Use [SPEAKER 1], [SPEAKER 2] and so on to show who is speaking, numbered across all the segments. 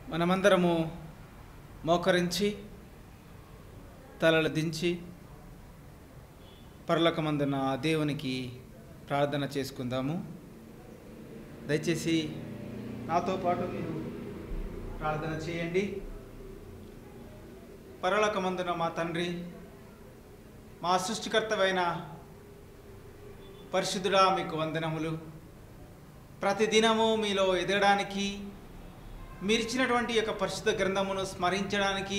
[SPEAKER 1] మనమందరము మోకరించి తలలు దించి పరలోకమందున ఆ దేవునికి ప్రార్థన చేసుకుందాము దయచేసి నాతో పాటు మీరు ప్రార్థన చేయండి పరలోకమందున మా తండ్రి మా సృష్టికర్తవైన పరిశుద్ధుడా మీకు వందనములు ప్రతిదినము మీలో ఎదగడానికి మీరిచ్చినటువంటి యొక్క పరిశుద్ధ గ్రంథమును స్మరించడానికి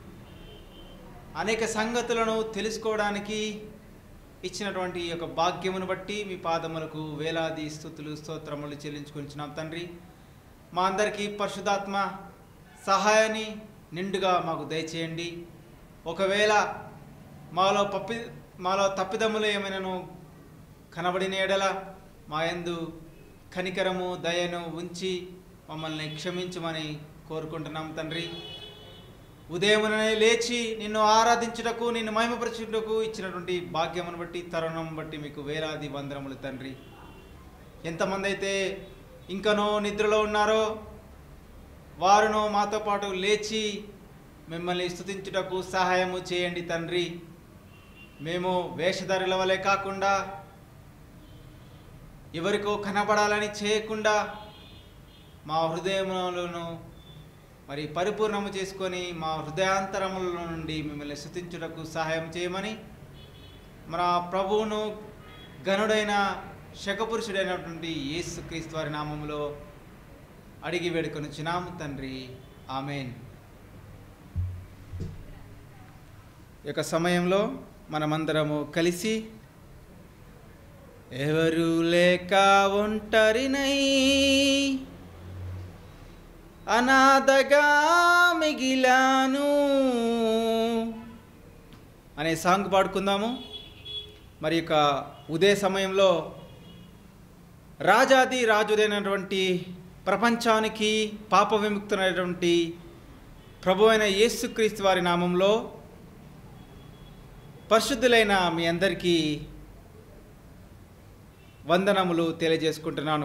[SPEAKER 1] అనేక సంగతులను తెలుసుకోవడానికి ఇచ్చినటువంటి ఈ యొక్క భాగ్యమును బట్టి మీ పాదములకు వేలాది స్థుతులు స్తోత్రములు చెల్లించుకొనిచున్నాం తండ్రి మా అందరికీ పరిశుద్ధాత్మ సహాయాన్ని నిండుగా మాకు దయచేయండి ఒకవేళ మాలో పప్పి మాలో తప్పిదమ్ములు ఏమైనాను కనబడిన ఎడల మా యందు కనికరము దయను ఉంచి మమ్మల్ని క్షమించమని కోరుకుంటున్నాం తండ్రి ఉదయముననే లేచి నిన్ను ఆరాధించుటకు నిన్ను మహిమపరచుటకు ఇచ్చినటువంటి భాగ్యమును బట్టి తరుణం బట్టి మీకు వేలాది వందనములు తండ్రి ఎంతమంది అయితే ఇంకనో నిద్రలో ఉన్నారో వారును మాతో పాటు లేచి మిమ్మల్ని స్తుతించుటకు సహాయము చేయండి తండ్రి మేము వేషధారుల వలె కాకుండా ఎవరికో కనబడాలని చేయకుండా మా హృదయములను మరి పరిపూర్ణము చేసుకొని మా హృదయాంతరముల నుండి మిమ్మల్ని స్థుతించుటకు సహాయం చేయమని మన ప్రభువును గనుడైన శకపురుషుడైనటువంటి యేసు క్రీస్తు వారి నామములో అడిగి వేడుకొని చినాము తండ్రి ఆమెన్ ఈ యొక్క సమయంలో మనమందరము కలిసి ఎవరు లేక ఒంటరినై అనాథగా మిగిలాను అనే సాంగ్ పాడుకుందాము మరి యొక్క ఉదయ సమయంలో రాజాది రాజుదైనటువంటి ప్రపంచానికి పాప విముక్తులైనటువంటి ప్రభు అయిన యేసుక్రీస్తు వారి నామంలో పరిశుద్ధులైన మీ అందరికీ వందనములు తెలియజేసుకుంటున్నాను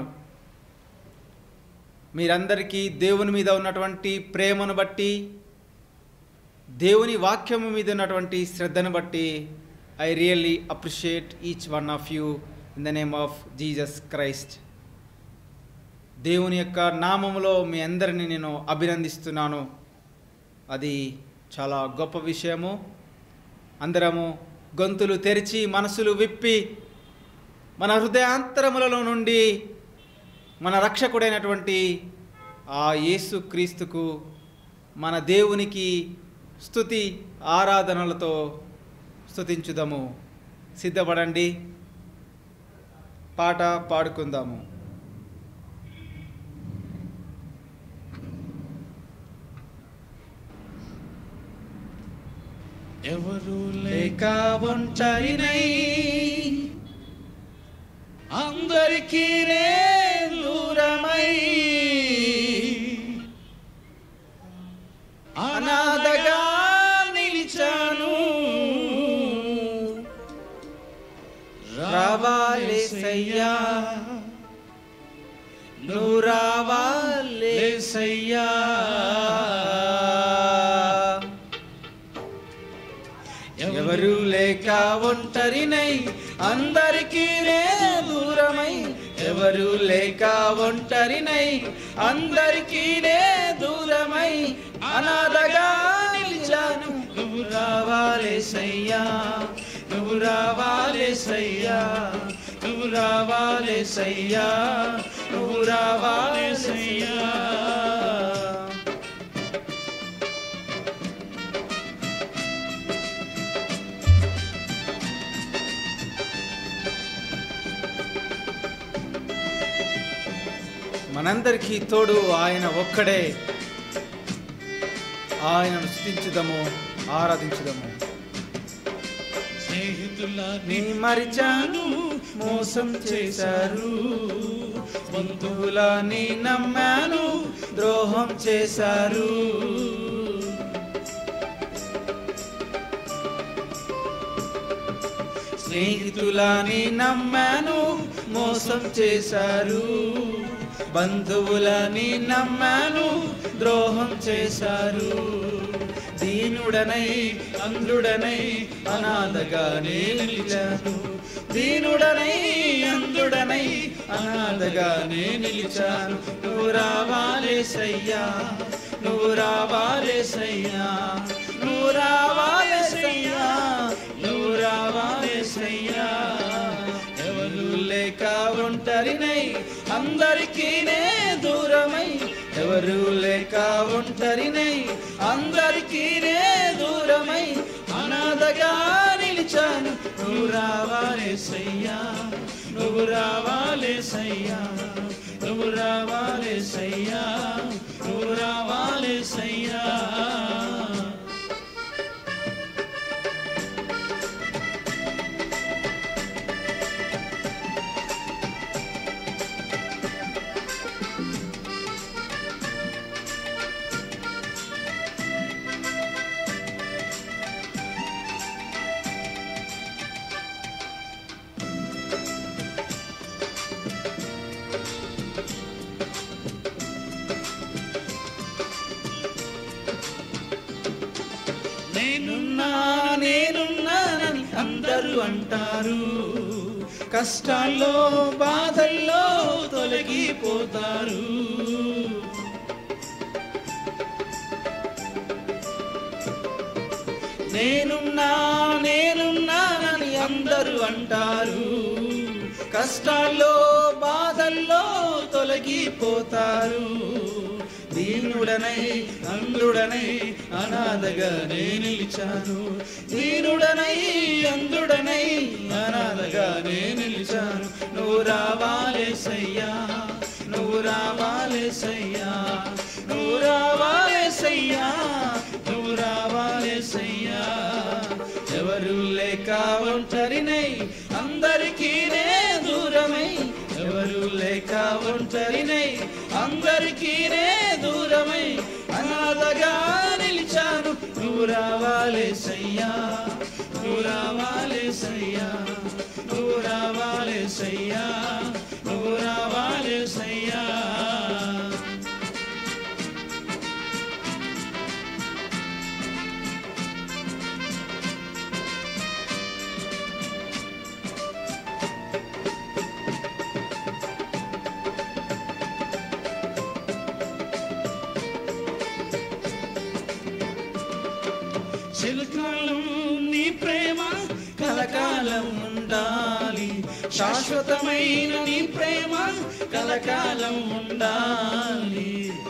[SPEAKER 1] మీరందరికీ దేవుని మీద ఉన్నటువంటి ప్రేమను బట్టి దేవుని వాక్యము మీద ఉన్నటువంటి శ్రద్ధను బట్టి I really appreciate each one of you in the name of Jesus Christ దేవుని యొక్క నామములో మీ అందరిని నేను అభినందిస్తున్నాను అది చాలా గొప్ప విషయము అందరము గొంతులు తెరిచి మనసులు విప్పి మన హృదయాంతరములలో నుండి మన రక్షకుడైనటువంటి ఆ యేసు క్రీస్తుకు మన దేవునికి స్థుతి ఆరాధనలతో స్థుతించుదాము సిద్ధపడండి పాట పాడుకుందాము
[SPEAKER 2] ఎవరు
[SPEAKER 1] లేక ఒంటరినై
[SPEAKER 2] అందరికీ నే దూరమై
[SPEAKER 1] అనాథగా నిలిచాను రావాలేసయ్యా నువ్వు రావాలేసయ్యా ఎవరు లేక ఒంటరినై అందరికీ నే దూరమై ఎవరు లేక ఒంటరినై అందరికీ నే దూరమై అనాథగా నిలిచాను నువ్వు రావాలేసయ్యా నువ్వు రావాలేసయ్యా నువ్వు రావాలేసయ్యా నువ్వు రావాలేసయ్యా మనందరికీ తోడు ఆయన ఒక్కడే ఆయనను స్థుతించుదము ఆరాధించుదము
[SPEAKER 2] స్నేహితులని
[SPEAKER 1] నీ మరిచాను మోసం చేశారు బంధువులని నమ్మాను ద్రోహం చేశారు స్నేహితులని నమ్మాను మోసం చేశారు బంధువులని నమ్మాను ద్రోహం చేశారు దీనుడనై అంధుడనై అనాథగానే నిలిచాను దీనుడనై అంధుడనై అనాథగానే నిలిచాను నువ్వు రావాలేసయ్యా నువ్వు రావాలేసయ్యా నువ్వు రావాలేసయ్యా నువ్వు రావాలేసయ్యా ఎవరు లేక ఒంటరినై అందరికీ నే దూరమై ఎవరు లేక ఒంటరినై అందరికీ నే దూరమై అనాథగా నిలిచాను నువ్వు రావాలేసయ్యా నువ్వు రావాలేసయ్యా నువ్వు రావాలేసయ్యా నువ్వు రావాలేసయ్యా నేనున్నా నేనున్నానని అందరూ అంటారు కష్టాల్లో బాధల్లో తొలగిపోతారు నేనున్నా నేనున్నానని అందరూ అంటారు కష్టాల్లో బాధల్లో తొలగిపోతారు దీనుడనై అందుడనై అనాథగా నే నిలిచాను దీనుడనై అందుడనై అనాథగా నే నిలిచాను నువ్వు రావాలేసయ్యా నువ్వు రావాలేసయ్యా నువ్వు రావాలేసయ్యా నువ్వు రావాలేసయ్యా ఎవరు లేక ఒంటరినై అందరికీ నే దూరమై ఎవరు లేక ఒంటరినై అందరికీ నే దూరమై అనాథగా నిలిచాను నువ్వు రావాలేసయ్యా నువ్వు రావాలేసయ్యా నువ్వు రావాలేసయ్యా నువ్వు రావాలేసయ్యా చిలకాలం నీ ప్రేమ కలకాలం ఉండాలి శాశ్వతమైన నీ ప్రేమ కలకాలం ఉండాలి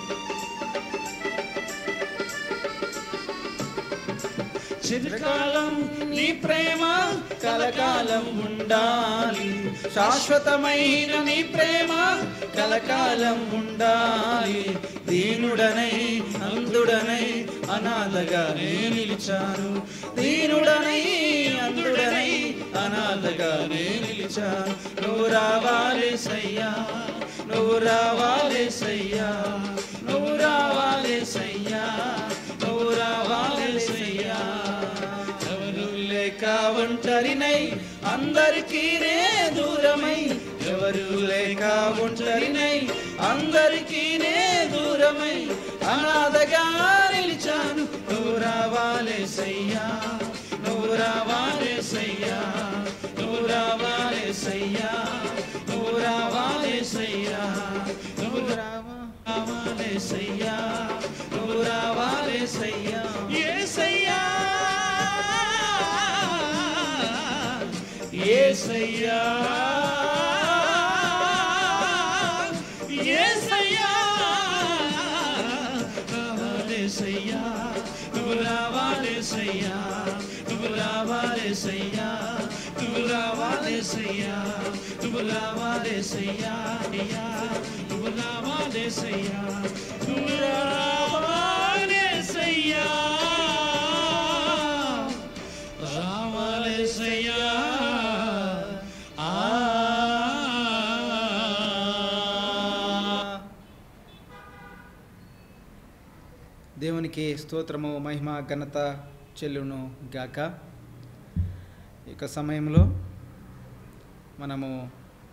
[SPEAKER 1] చిరకాలం నీ ప్రేమ కలకాలం ఉండాలి శాశ్వతమైన నీ ప్రేమ కలకాలం ఉండాలి దీనుడనై అందుడనై అనాథగా నే నిలిచాను దీనుడనై అందుడనై అనాథగా నే నిలిచాను నువ్వు రావాలి సయ్యా నువ్వు రావాలి సయ్యా నువ్వు రావాలి సయ్యా నువ్వు రావాలి సయ్యా ఎవరు లేక ఒంటరినై అందరికీ నే దూరమై ఎవరు లేక ఒంటరినై అందరికీ నే దూరమై అనాథగా నిలిచాను నువ్వు రావాలి సయ్యా నువ్వు రావాలి సయ్యా నువ్వు రావాలి సయ్యా నువ్వు రావాలి సయ్యా నువ్వు రావాలి సయ్యా నువ్వు రావాలి సయ్యా ఏసయ్యా ఏసయ్యా ఏసయ్యా రావాలి సయ్యా నువ్వు రావాలి సయ్యా నువ్వు రావాలి సయ్యా నువ్వు రావాలి సయ్యా నువ్వు రావాలి సయ్యా అయ్యా నువ్వు రావాలి సయ్యా నువ్వు రావాలి సయ్యా రావాలి సయ్యా దేవునికి స్తోత్రము మహిమ ఘనత చెల్లును గాక ఈ యొక్క సమయంలో మనము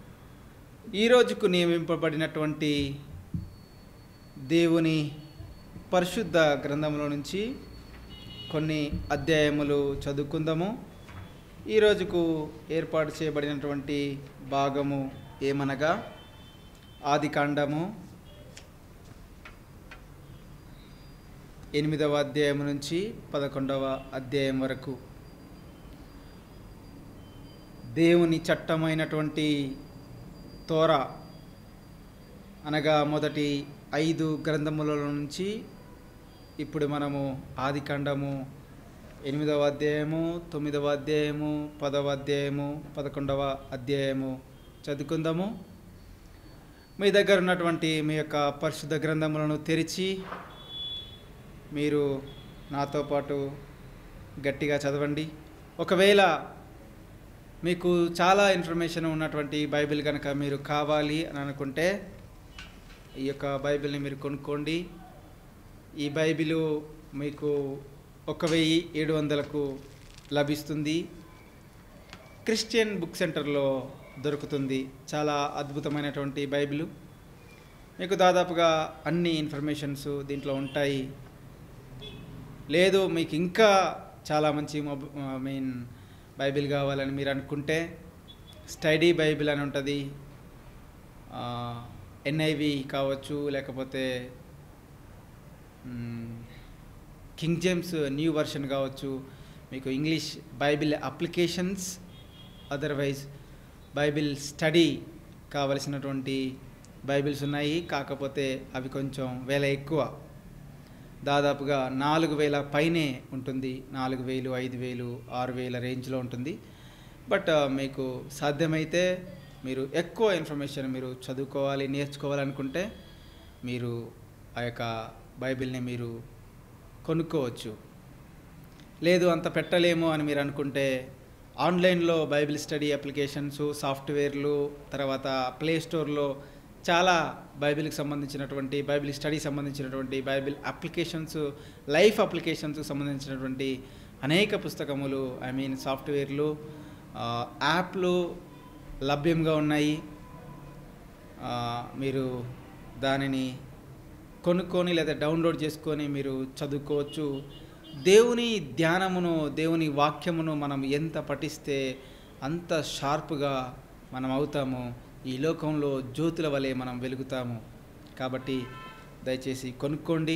[SPEAKER 1] ఈ రోజుకు నియమింపబడినటువంటి దేవుని పరిశుద్ధ గ్రంథంలో నుంచి కొన్ని అధ్యాయములు చదువుకుందాము ఈ రోజుకు ఏర్పాటు చేయబడినటువంటి భాగము ఏమనగా ఆదికాండము ఎనిమిదవ అధ్యాయం నుంచి పదకొండవ అధ్యాయం వరకు దేవుని చట్టమైనటువంటి తోర అనగా మొదటి ఐదు గ్రంథముల నుంచి ఇప్పుడు మనము ఆదికాండము ఎనిమిదవ అధ్యాయము తొమ్మిదవ అధ్యాయము పదవ అధ్యాయము పదకొండవ అధ్యాయము చదువుకుందాము మీ దగ్గర ఉన్నటువంటి మీ యొక్క పరిశుద్ధ గ్రంథములను తెరిచి మీరు నాతో పాటు గట్టిగా చదవండి ఒకవేళ మీకు చాలా ఇన్ఫర్మేషన్ ఉన్నటువంటి బైబిల్ కనుక మీరు కావాలి అని అనుకుంటే ఈ యొక్క బైబిల్ని మీరు కొనుక్కోండి ఈ బైబిల్ మీకు ఒక వెయ్యి ఏడు వందలకు లభిస్తుంది క్రిస్టియన్ బుక్ సెంటర్లో దొరుకుతుంది చాలా అద్భుతమైనటువంటి బైబిల్ మీకు దాదాపుగా అన్ని ఇన్ఫర్మేషన్స్ దీంట్లో ఉంటాయి లేదు మీకు ఇంకా చాలా మంచి మొబ ఐ మీన్ బైబిల్ కావాలని మీరు అనుకుంటే స్టడీ బైబిల్ అని ఉంటుంది ఎన్ఐవి కావచ్చు లేకపోతే hmm, King James new version కావచ్చు మీకు English Bible applications otherwise Bible study కావలసినటువంటి బైబిల్స్ ఉన్నాయి కాకపోతే అవి కొంచెం వేల ఎక్కువ దాదాపుగా నాలుగు వేల పైనే ఉంటుంది నాలుగు వేలు ఐదు వేలు ఆరు వేల రేంజ్లో ఉంటుంది బట్ ఆ, మీకు సాధ్యమైతే మీరు ఎక్కువ ఇన్ఫర్మేషన్ మీరు చదువుకోవాలి నేర్చుకోవాలనుకుంటే మీరు ఆ యొక్క బైబిల్ని మీరు కొనుక్కోవచ్చు లేదు అంత పెట్టలేము అని మీరు అనుకుంటే ఆన్లైన్లో బైబిల్ స్టడీ అప్లికేషన్స్ సాఫ్ట్వేర్లు తర్వాత ప్లే స్టోర్లో చాలా బైబిల్కి సంబంధించినటువంటి బైబిల్ స్టడీ సంబంధించినటువంటి బైబిల్ అప్లికేషన్స్ లైఫ్ అప్లికేషన్స్ సంబంధించినటువంటి అనేక పుస్తకములు ఐ మీన్ సాఫ్ట్వేర్లు ఆ, యాప్లు లభ్యంగా ఉన్నాయి ఆ, మీరు దానిని కొనుక్కొని లేదా డౌన్లోడ్ చేసుకొని మీరు చదువుకోవచ్చు దేవుని ధ్యానమును దేవుని వాక్యమును మనం ఎంత పఠిస్తే అంత షార్ప్గా మనం అవుతాము ఈ లోకంలో జ్యోతుల వలె మనం వెలుగుతాము కాబట్టి దయచేసి కొనుక్కోండి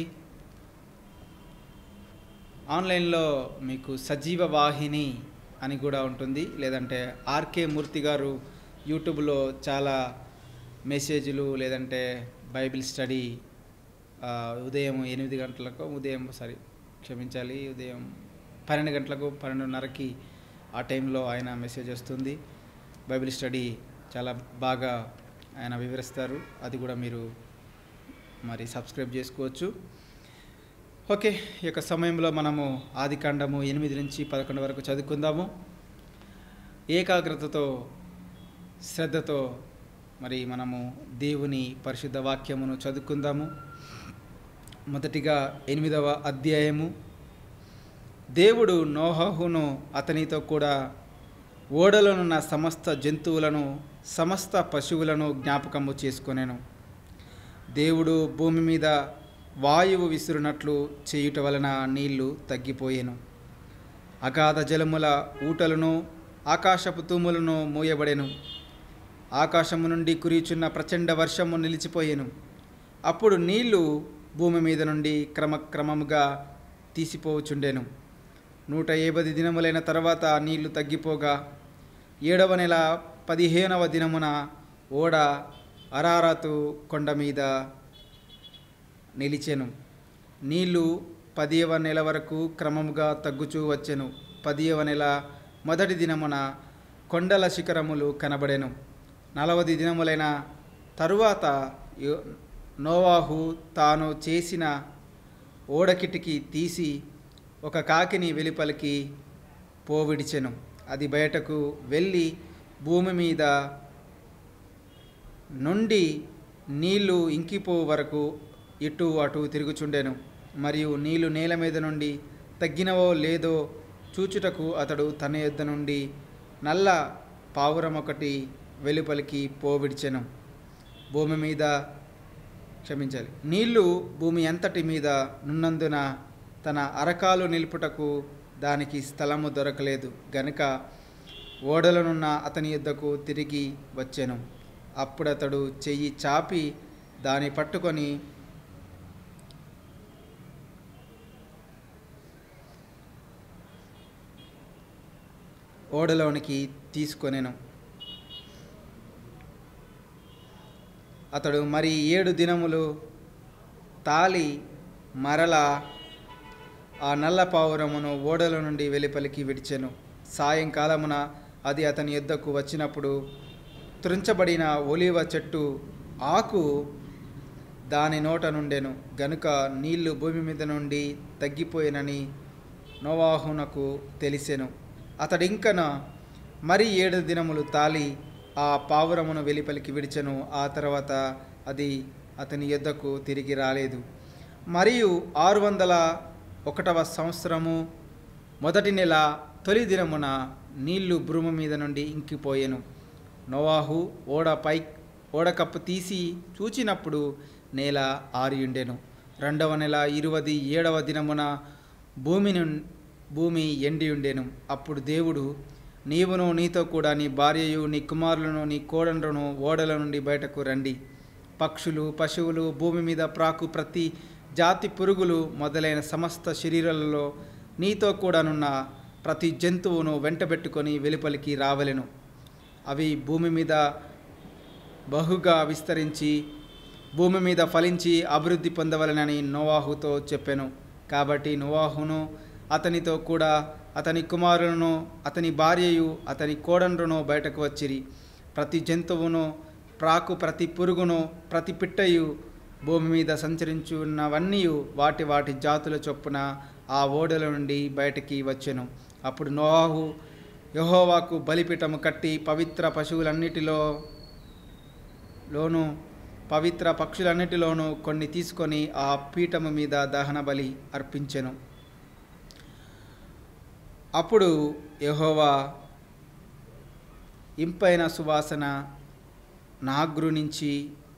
[SPEAKER 1] ఆన్లైన్లో మీకు సజీవ వాహిని అని కూడా ఉంటుంది లేదంటే ఆర్కే మూర్తి గారు యూట్యూబ్లో చాలా మెసేజ్లు లేదంటే బైబిల్ స్టడీ ఆ, ఉదయం ఎనిమిది గంటలకు ఉదయం సారీ క్షమించాలి ఉదయం పన్నెండు గంటలకు పన్నెండున్నరకి ఆ టైంలో ఆయన మెసేజ్ వస్తుంది బైబిల్ స్టడీ చాలా బాగా ఆయన వివరిస్తారు అది కూడా మీరు మరి సబ్స్క్రైబ్ చేసుకోవచ్చు ఓకే ఈ యొక్క సమయంలో మనము ఆదికాండము ఎనిమిది నుంచి పదకొండు వరకు చదువుకుందాము ఏకాగ్రతతో శ్రద్ధతో మరి మనము దేవుని పరిశుద్ధ వాక్యమును చదువుకుందాము మొదటిగా ఎనిమిదవ అధ్యాయము దేవుడు నోహహును అతనితో కూడా ఓడలోనున్న సమస్త జంతువులను సమస్త పశువులను జ్ఞాపకము చేసుకొనెను దేవుడు భూమి మీద వాయువు విసురునట్లు చేయుట వలన నీళ్లు తగ్గిపోయెను అగాధ జలముల ఊటలను ఆకాశపు తూములను మూయబడెను ఆకాశము నుండి కురిచున్న ప్రచండ వర్షము నిలిచిపోయెను అప్పుడు నీళ్లు భూమి మీద నుండి క్రమక్రమముగా తీసిపోవచుండెను నూట ఏబది దినములైన తర్వాత నీళ్లు తగ్గిపోగా ఏడవ నెల పదిహేనవ దినమున ఓడ అరారాతు కొండ మీద నిలిచెను నీళ్లు పదియవ నెల వరకు క్రమముగా తగ్గుచూ వచ్చెను పదియవ నెల మొదటి దినమున కొండల శిఖరములు కనబడెను నలవది దినములైన తరువాత యో- నోవాహు తాను చేసిన ఓడకిటికి తీసి ఒక కాకిని వెలుపలికి పోవిడిచెను అది బయటకు వెళ్ళి భూమి మీద నుండి నీళ్లు ఇంకిపో వరకు ఇటు అటు తిరుగుచుండెను మరియు నీళ్లు నేల మీద నుండి తగ్గినవో లేదో చూచుటకు అతడు తన యొద్ద నుండి నల్ల పావురం ఒకటి వెలుపలికి పోవిడిచెను భూమి మీద క్షమించాలి నీళ్లు భూమి అంతటి మీద నున్నందున తన అరకాలు నిలుపుటకు దానికి స్థలము దొరకలేదు గనుక ఓడలనున్న అతని యుద్ధకు తిరిగి వచ్చాను అప్పుడు అతడు చెయ్యి చాపి దాన్ని పట్టుకొని ఓడలోనికి తీసుకొనెను అతడు మరి ఏడు దినములు తాలి మరల ఆ నల్ల పావురమును ఓడల నుండి వెలుపలికి విడిచెను సాయంకాలమున అది అతని యొద్దకు వచ్చినప్పుడు త్రుంచబడిన ఒలివ చెట్టు ఆకు దాని నోట నుండెను గనుక నీళ్లు భూమి మీద నుండి తగ్గిపోయినని నోవాహునకు తెలిసెను అతడింకన మరి ఏడు దినములు తాలి ఆ పావురమును వెలిపలికి విడిచెను ఆ తర్వాత అది అతని యొద్దకు తిరిగి రాలేదు మరియు ఆరు వందల ఒకటవ సంవత్సరము మొదటి నెల తొలి దినమున నీళ్లు భూమి మీద నుండి ఇంకిపోయెను నోవాహు ఓడ పై ఓడ కప్పు తీసి చూచినప్పుడు నేల ఆరియుండెను రెండవ నెల ఇరువది ఏడవ దినమున భూమి నుం- భూమి ఎండి ఉండెను అప్పుడు దేవుడు నీవును నీతో కూడా నీ భార్యయు నీ కుమారులను నీ కోడండ్రును ఓడల నుండి బయటకు రండి పక్షులు పశువులు భూమి మీద ప్రాకు ప్రతి జాతి పురుగులు మొదలైన సమస్త శరీరాలలో నీతో కూడానున్న ప్రతి జంతువును వెంటబెట్టుకొని వెలుపలికి రావలెను అవి భూమి మీద బహుగా విస్తరించి భూమి మీద ఫలించి అభివృద్ధి పొందవలెనని నోవాహుతో చెప్పెను కాబట్టి నోవాహును అతనితో కూడా అతని కుమారులను అతని భార్యయు అతని కోడండ్రును బయటకు వచ్చిరి ప్రతి జంతువును ప్రాకు ప్రతి పురుగును ప్రతి పిట్టయు భూమి మీద సంచరించున్నవన్నీ వాటి వాటి జాతుల చొప్పున ఆ ఓడల నుండి బయటికి వచ్చెను అప్పుడు నోవాహు యెహోవాకు బలిపీఠము కట్టి పవిత్ర పశువులన్నిటిలో లోను పవిత్ర పక్షులన్నిటిలోనూ కొన్ని తీసుకొని ఆ పీఠము మీద దహన బలి అర్పించెను అప్పుడు యెహోవా ఇంపైన సువాసన నాగ్రు నుంచి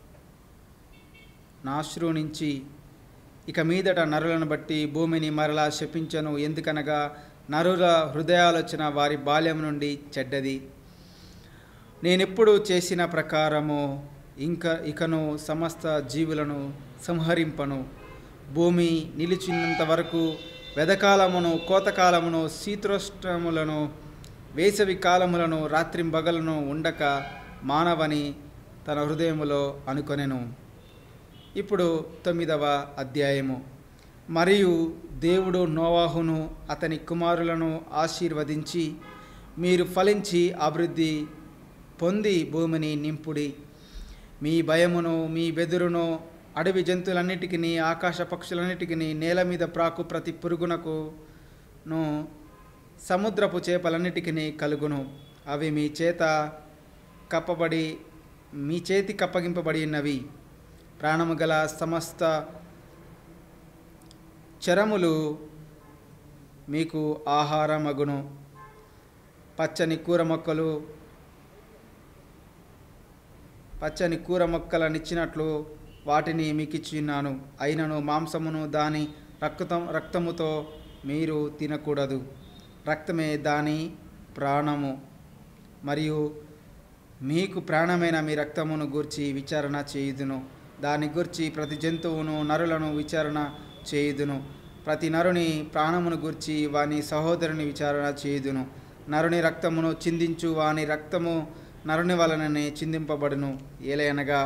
[SPEAKER 1] నాశ్రు నుంచి ఇక మీదట నరులను బట్టి భూమిని మరలా శపించను ఎందుకనగా నరుల హృదయాలోచన వారి బాల్యం నుండి చెడ్డది నేనెప్పుడు చేసిన ప్రకారము ఇంకా ఇకను సమస్త జీవులను సంహరింపను భూమి నిలిచినంత వరకు వెదకాలమును కోతకాలమును శీతోష్ణములను వేసవి కాలములను రాత్రింబగలను ఉండక మానవని తన హృదయములో అనుకొనెను ఇప్పుడు తొమ్మిదవ అధ్యాయము మరియు దేవుడు నోవాహును అతని కుమారులను ఆశీర్వదించి మీరు ఫలించి అభివృద్ధి పొంది భూమిని నింపుడి మీ భయమును మీ బెదురును అడవి జంతువులన్నిటికీ ఆకాశ పక్షులన్నిటికీ నేల మీద ప్రాకు ప్రతి పురుగునకును సముద్రపు చేపలన్నిటికీ కలుగును అవి మీ చేత కప్పబడి మీ చేతి కప్పగింపబడి ఉన్నవి ప్రాణము గల సమస్త చరములు మీకు ఆహారమగును పచ్చని కూర మొక్కలు పచ్చని కూర మొక్కలనిచ్చినట్లు వాటిని మీకు ఇచ్చిన్నాను అయినను మాంసమును దాని రక్తం రక్తముతో మీరు తినకూడదు రక్తమే దాని ప్రాణము మరియు మీకు ప్రాణమైన మీ రక్తమును గూర్చి విచారణ చేయుదును దాని గూర్చి ప్రతి జంతువును నరులను విచారణ చేయుదును ప్రతి నరుని ప్రాణమును గూర్చి వాని సహోదరుని విచారణ చేయుదును నరుని రక్తమును చిందించు వాని రక్తము నరుని వలననే చిందింపబడును ఏలయనగా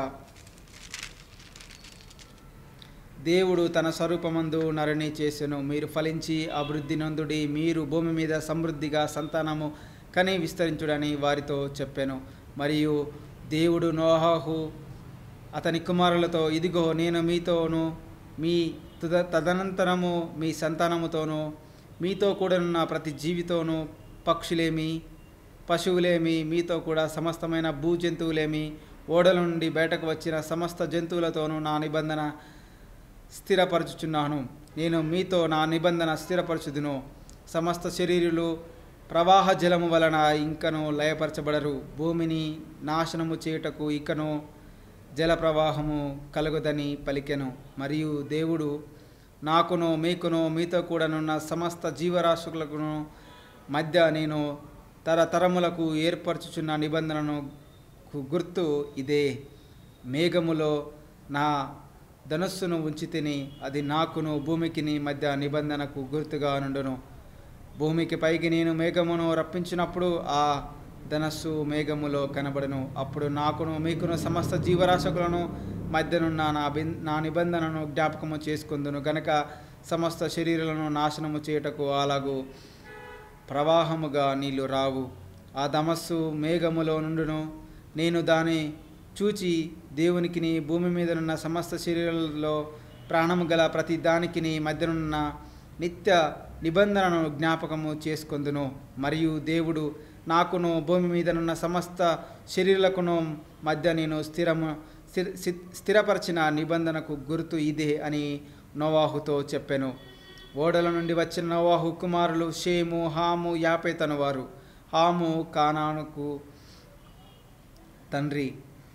[SPEAKER 1] దేవుడు తన స్వరూపమందు నరుని చేసెను మీరు ఫలించి అభివృద్ధి నందుడి మీరు భూమి మీద సమృద్ధిగా సంతానము కని విస్తరించుడని వారితో చెప్పాను మరియు దేవుడు నోహాహు అతని కుమారులతో ఇదిగో నేను మీతోను మీ తుద తదనంతరము మీ సంతానముతోనూ మీతో కూడనున్న ప్రతి జీవితోనూ పక్షులేమి పశువులేమి మీతో కూడా సమస్తమైన భూ జంతువులేమి ఓడల నుండి బయటకు వచ్చిన సమస్త జంతువులతోనూ నా నిబంధన స్థిరపరచుచున్నాను నేను మీతో నా నిబంధన స్థిరపరచుదును సమస్త శరీరులు ప్రవాహ జలము వలన ఇంకను లయపరచబడరు భూమిని నాశనము చేయుటకు ఇకను జల ప్రవాహము కలుగుదని పలికెను మరియు దేవుడు నాకును మీకును మీతో కూడానున్న సమస్త జీవరాశులకును మధ్య నేను తరతరములకు ఏర్పరచుచున్న నిబంధనను కు- గుర్తు ఇదే మేఘములో నా ధనస్సును ఉంచి తిని అది నాకును భూమికిని మధ్య నిబంధనకు గుర్తుగా నుండును భూమికి పైకి నేను మేఘమును రప్పించినప్పుడు ఆ ధనస్సు మేఘములో కనబడును అప్పుడు నాకును మీకును సమస్త జీవరాశకులను మధ్యనున్న నా బిన్ నా నిబంధనను జ్ఞాపకము చేసుకుందును గనక సమస్త శరీరాలను నాశనము చేయుటకు అలాగు ప్రవాహముగా నీళ్లు రావు ఆ దమస్సు మేఘములో నుండును నేను దాని చూచి దేవునికిని భూమి మీదనున్న సమస్త శరీరాలలో ప్రాణము గల ప్రతి దానికిని మధ్యనున్న నిత్య నిబంధనను జ్ఞాపకము చేసుకొందును మరియు దేవుడు నాకును భూమి మీదనున్న సమస్త శరీరాలకును మధ్య నేను స్థిరము స్థిర- స్థి- స్థిరపరిచిన నిబంధనకు గుర్తు ఇదే అని నోవాహుతో చెప్పెను ఓడల నుండి వచ్చిన నోవాహు కుమారులు షేము హాము యాపేతను వారు హాము కానానుకు తండ్రి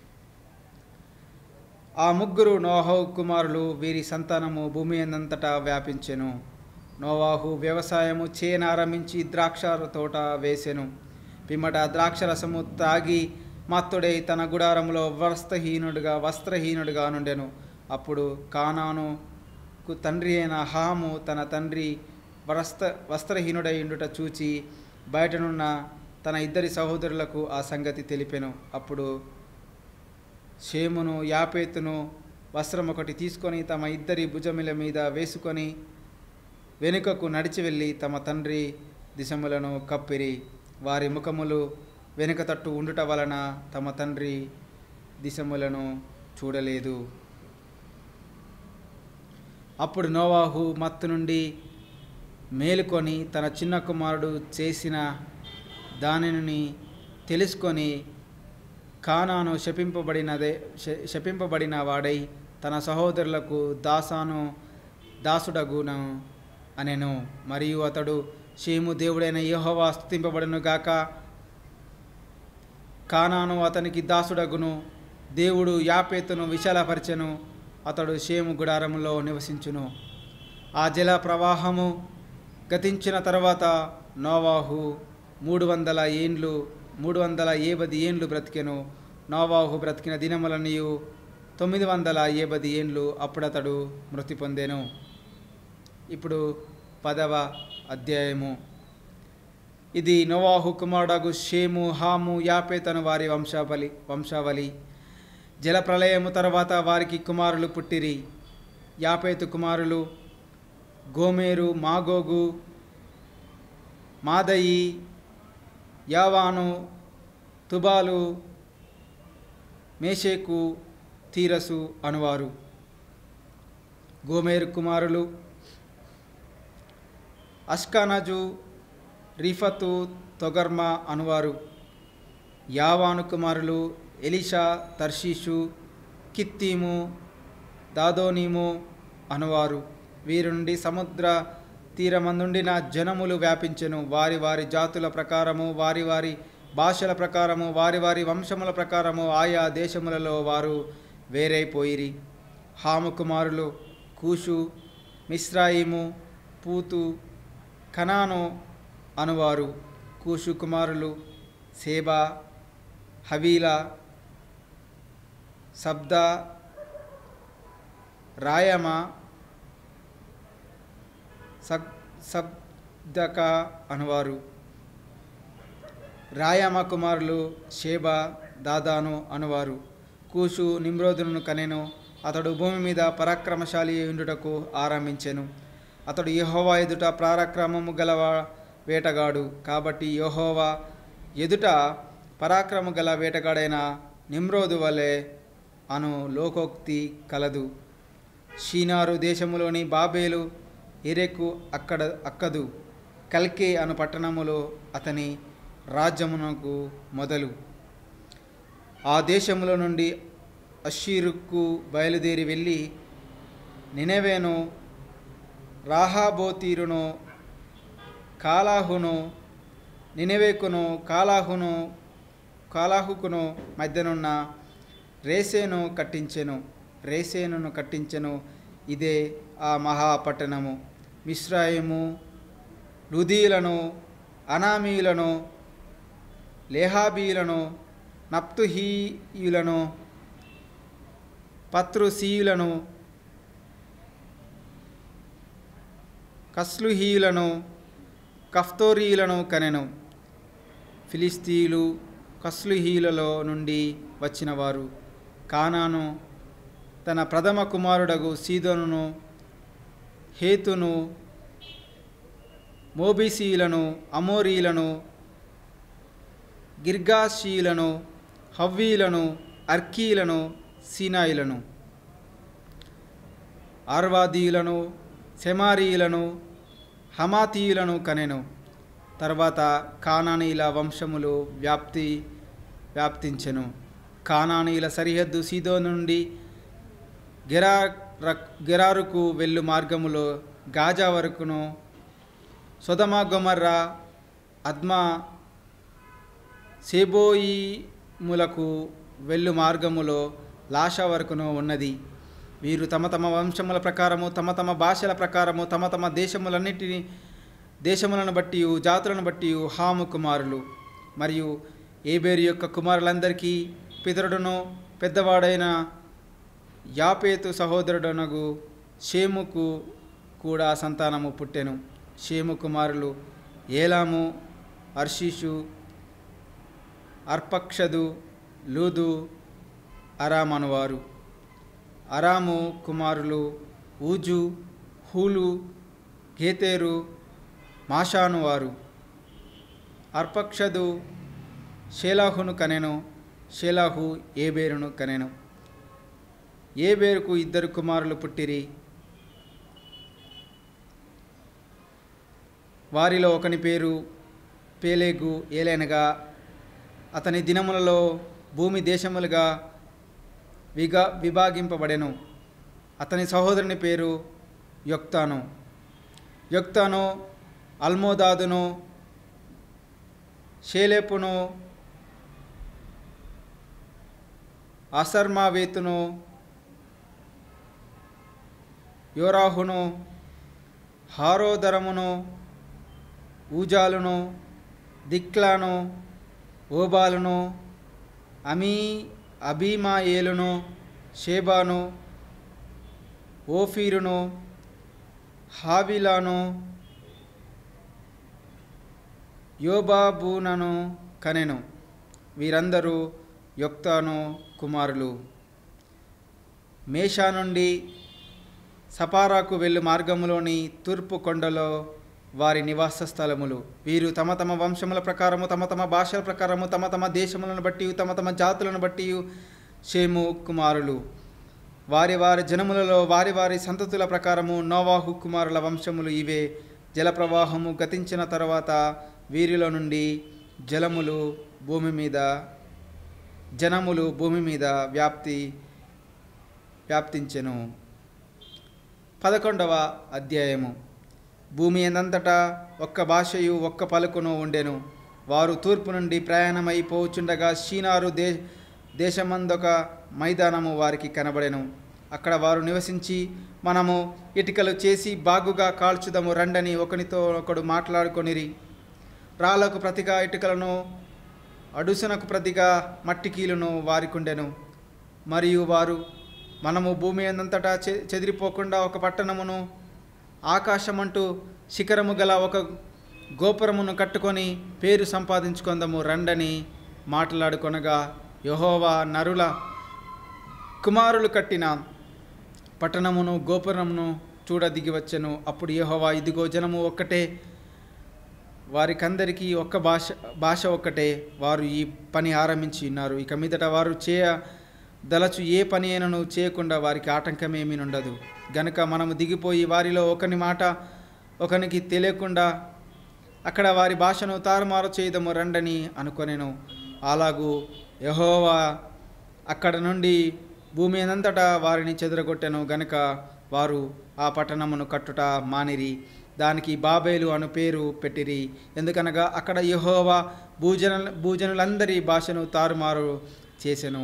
[SPEAKER 1] ఆ ముగ్గురు నోవాహు కుమారులు వీరి సంతానము భూమి అంతటా వ్యాపించెను నోవాహు వ్యవసాయము చేనారంభించి ద్రాక్ష తోట వేసెను పిమ్మట ద్రాక్షరసము తాగి మత్తుడై తన గుడారములో వస్త్రహీనుడిగా వస్త్రహీనుడిగా నుండెను అప్పుడు కానానుకు తండ్రి అయిన హాము తన తండ్రి వస్త్ర వస్త్రహీనుడై ఉండుట చూచి బయటనున్న తన ఇద్దరి సహోదరులకు ఆ సంగతి తెలిపెను అప్పుడు షేమును యాపేతును వస్త్రం ఒకటి తీసుకొని తమ ఇద్దరి భుజముల మీద వేసుకొని వెనుకకు నడిచి వెళ్ళి తమ తండ్రి దిశములను కప్పిరి వారి ముఖములు వెనుక తట్టు ఉండుట వలన తమ తండ్రి దిశములను చూడలేదు అప్పుడు నోవాహు మత్తు నుండి మేలుకొని తన చిన్న కుమారుడు చేసిన దానిని తెలుసుకొని కానాను శపింపబడినదే శ- శపింపబడిన వాడై తన సహోదరులకు దాసాను దాసుడగును అనెను మరియు అతడు షేము దేవుడైన యెహోవా స్తుతింపబడును గాక కానాను అతనికి దాసుడగును దేవుడు యాపేతును విశాలపరచెను అతడు షేము గుడారములో నివసించును ఆ జల ప్రవాహము గతించిన తర్వాత నోవాహు మూడు వందల ఏండ్లు మూడు వందల ఏబది ఏండ్లు బ్రతికెను నోవాహు బ్రతికిన దినములనియు తొమ్మిది వందల ఏబది ఏండ్లు అప్పుడతడు మృతి పొందెను ఇప్పుడు పదవ అధ్యాయము ఇది నోవాహు కుమారుడగు షేము హాము యాపేతను వారి వంశావళి వంశావళి జలప్రలయము తర్వాత వారికి కుమారులు పుట్టిరి యాపేతు కుమారులు గోమేరు మాగోగు మాదయి యావాను తుబాలు మేషేకు తీరసు అనువారు గోమేరు కుమారులు అష్కానజు రిఫతు తొగర్మ అనువారు యావాను కుమారులు ఎలిషా తర్షీషు కిత్తీము దాదోనీము అనువారు వీరి నుండి సముద్ర తీరమందుండిన జనములు వ్యాపించెను వారి వారి జాతుల ప్రకారము వారి వారి భాషల ప్రకారము వారి వారి వంశముల ప్రకారము ఆయా దేశములలో వారు వేరైపోయిరి హాము కుమారులు కూషు మిశ్రాయిము పూతు కనాను అనువారు కూషు కుమారులు సేబా హవీలా శబ్ద రాయమ సబ్ శబ్దక అనువారు రాయమ కుమారులు షేబ దాదాను అనువారు కూషు నిమ్రోదును కనెను అతడు భూమి మీద పరాక్రమశాలి ఉండుటకు ఆరంభించెను అతడు యెహోవా ఎదుట పరాక్రమము గలవా వేటగాడు కాబట్టి యెహోవా ఎదుట పరాక్రమ గల వేటగాడైన నిమ్రోదు వలె అను లోకోక్తి కలదు షీనారు దేశములోని బాబేలు ఎరెకు అక్కడ అక్కదు కల్కే అను పట్టణములో అతని రాజ్యమునకు మొదలు ఆ దేశములో నుండి అషీరుకు బయలుదేరి వెళ్ళి నినవేను రాహాబోతీరును కాలాహును నినవేకును కాలాహును కాలాహుకును మధ్యనున్న రేసేను కట్టించెను రేసేనును కట్టించెను ఇదే ఆ మహాపట్టణము మిశ్రాయిము లుదీలను అనామీలను లేహాబీలను నప్తుహీయులను పత్రుసీయులను కస్లుహీయులను కఫ్తోరీయులను కనెను ఫిలిస్తీయులు కస్లుహీలలో నుండి వచ్చినవారు కానాను తన ప్రథమ కుమారుడగు సీదోనును హేతును మోబీసీయులను అమోరీలను గిర్గాషీయులను హవ్వీలను అర్కీలను సీనాయిలను ఆర్వాదీయులను సెమారీయులను హమాతీయులను కనెను తర్వాత కానానీల వంశములు వ్యాప్తి వ్యాప్తించెను కానానీల సరిహద్దు సీదో నుండి గెరా గెరారుకు వెళ్ళు మార్గములో గాజా వరకును సొదమ గొమర్రా అద్మా సేబోయిములకు వెళ్ళు మార్గములో లాషా వరకును ఉన్నది వీరు తమ తమ వంశముల ప్రకారము తమ తమ భాషల ప్రకారము తమ తమ దేశములన్నిటిని దేశములను బట్టి జాతులను బట్టి హాము కుమారులు మరియు ఏబేరు యొక్క కుమారులందరికీ పితరుడును పెద్దవాడైన యాపేతు సహోదరుడనగు షేముకు కూడా సంతానము పుట్టెను షేము కుమారులు ఏలాము అర్షీషు అర్పక్షదు లూదు అరామ్ అనువారు అరాము కుమారులు ఊజు హూలు గేతేరు మాషాను వారు అర్పక్షదు షేలాహును కనెను షేలాహు ఏబేరును కనెను ఏబేరుకు ఇద్దరు కుమారులు పుట్టిరి వారిలో ఒకని పేరు పేలేగు ఏలైనగా అతని దినములలో భూమి దేశములుగా విగా విభాగింపబడెను అతని సహోదరుని పేరు యొక్తాను యొక్తాను అల్మోదాదును షేలేపును అసర్మావేతును యోరాహును హారోదరమును ఊజాలును దిక్లాను ఓబాలును అమీ అబీమాయేలును షేబాను ఓఫీరును హావిలాను యోబాబూనను కనెను వీరందరూ యొక్తాను కుమారులు మేషా నుండి సపారాకు వెళ్ళు మార్గములోని తూర్పు కొండలో వారి నివాస స్థలములు వీరు తమ తమ వంశముల ప్రకారము తమ తమ భాషల ప్రకారము తమ తమ దేశములను బట్టి తమ తమ జాతులను బట్టి షేము కుమారులు వారి వారి జనములలో వారి వారి సంతతుల ప్రకారము నోవాహు కుమారుల వంశములు ఇవే జలప్రవాహము గతించిన తర్వాత వీరిలో నుండి జలములు భూమి మీద జనములు భూమి మీద వ్యాప్తి వ్యాప్తించెను పదకొండవ అధ్యాయము భూమి ఎందంతటా ఒక్క భాషయు ఒక్క పలుకును ఉండెను వారు తూర్పు నుండి ప్రయాణమై పోచుండగా షీనారు దే దేశమందొక మైదానము వారికి కనబడెను అక్కడ వారు నివసించి మనము ఇటుకలు చేసి బాగుగా కాల్చుదము రండని ఒకనితో ఒకడు మాట్లాడుకొనిరి రాళ్లకు ప్రతిగా ఇటుకలను అడుసునకు ప్రతిగా మట్టికీలును వారికుండెను మరియు వారు మనము భూమి అంతటా చె చెదిరిపోకుండా ఒక పట్టణమును ఆకాశమంటూ శిఖరము గల ఒక గోపురమును కట్టుకొని పేరు సంపాదించుకుందాము రండని మాట్లాడుకొనగా యహోవా నరుల కుమారులు కట్టిన పట్టణమును గోపురమును చూడ దిగి వచ్చెను అప్పుడు యహోవా ఇదిగో జనము ఒక్కటే వారికందరికీ ఒక్క భాష భాష ఒక్కటే వారు ఈ పని ఆరంభించి ఉన్నారు ఇక మీదట వారు చేయ దలచు ఏ పని అయినను చేయకుండా వారికి ఆటంకమేమీ ఉండదు గనుక మనము దిగిపోయి వారిలో ఒకని మాట ఒకనికి తెలియకుండా అక్కడ వారి భాషను తారుమారు చేయదము రండని అనుకొనెను అలాగూ యహోవా అక్కడ నుండి భూమి అంతటా వారిని చెదరగొట్టెను గనుక వారు ఆ పట్టణమును కట్టుట మానిరి దానికి బాబేలు అను పేరు పెట్టిరి ఎందుకనగా అక్కడ యహోవా భూజన భూజనులందరి భాషను తారుమారు చేసెను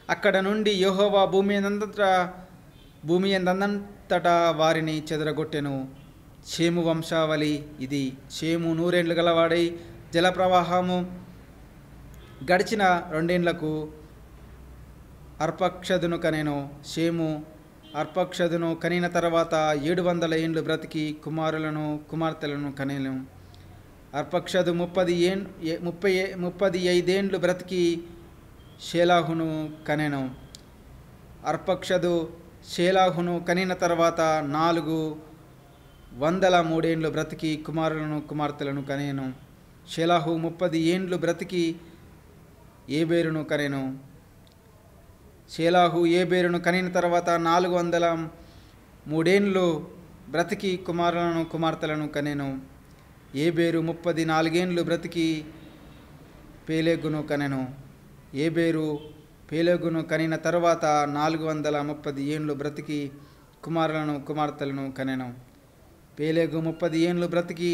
[SPEAKER 1] అక్కడ నుండి యెహోవా భూమి అంతటా భూమి అందంతటా వారిని చెదరగొట్టెను చేము వంశావళి ఇది చేము నూరేండ్లు గలవాడై జలప్రవాహము గడిచిన రెండేండ్లకు అర్పక్షదును కనెను షేము అర్పక్షదును కనిన తర్వాత ఏడు వందల ఏండ్లు బ్రతికి కుమారులను కుమార్తెలను కనెను అర్పక్షదు ముప్పది ఏం ఏ- ముప్పై ఏ- ముప్పది ఐదేండ్లు బ్రతికి షేలాహును కనెను అర్పక్షదు షేలాహును కనిన తర్వాత నాలుగు వందల మూడేండ్లు బ్రతికి కుమారులను కుమార్తెలను కనేను షేలాహు ముప్పది ఏండ్లు బ్రతికి ఏబేరును కనెను షేలాహు ఏబేరును కనిన తర్వాత నాలుగు వందల మూడేండ్లు బ్రతికి కుమారులను కుమార్తెలను కనెను ఏబేరు ముప్పది నాలుగేండ్లు బ్రతికి పేలేగును కనెను ఏబేరు పేలేగును కనిన తర్వాత నాలుగు వందల ముప్పది ఏండ్లు బ్రతికి కుమారులను కుమార్తెలను కనెను పేలేగు ముప్పది ఏండ్లు బ్రతికి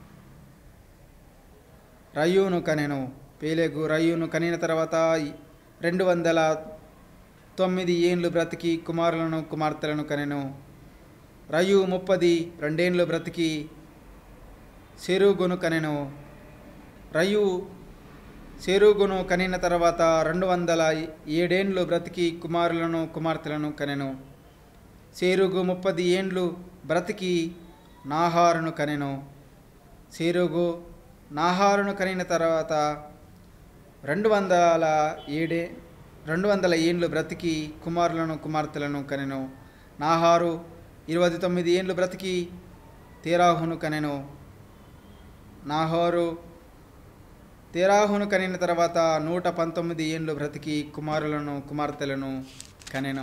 [SPEAKER 1] రయ్యూను కనెను పేలేగు రయ్యూను కనిన తర్వాత రెండు వందల తొమ్మిది ఏండ్లు బ్రతికి కుమారులను కుమార్తెలను కనెను రయు ముప్పది రెండేండ్లు బ్రతికి సెరుగును కనెను రయు సెరుగును కనిన తర్వాత రెండు వందల ఏడేండ్లు బ్రతికి కుమారులను కుమార్తెలను కనెను సేరుగు ముప్పది ఏండ్లు బ్రతికి నాహారును కనెను సేరుగు నాహారును కనిన తర్వాత రెండు వందల ఏడే రెండు వందల ఏండ్లు బ్రతికి కుమారులను కుమార్తెలను కనెను నాహారు ఇరవై తొమ్మిది ఏండ్లు బ్రతికి తేరాహును కనెను నాహారు తేరాహును కనిన తర్వాత నూట పంతొమ్మిది ఏండ్లు బ్రతికి కుమారులను కుమార్తెలను కనెను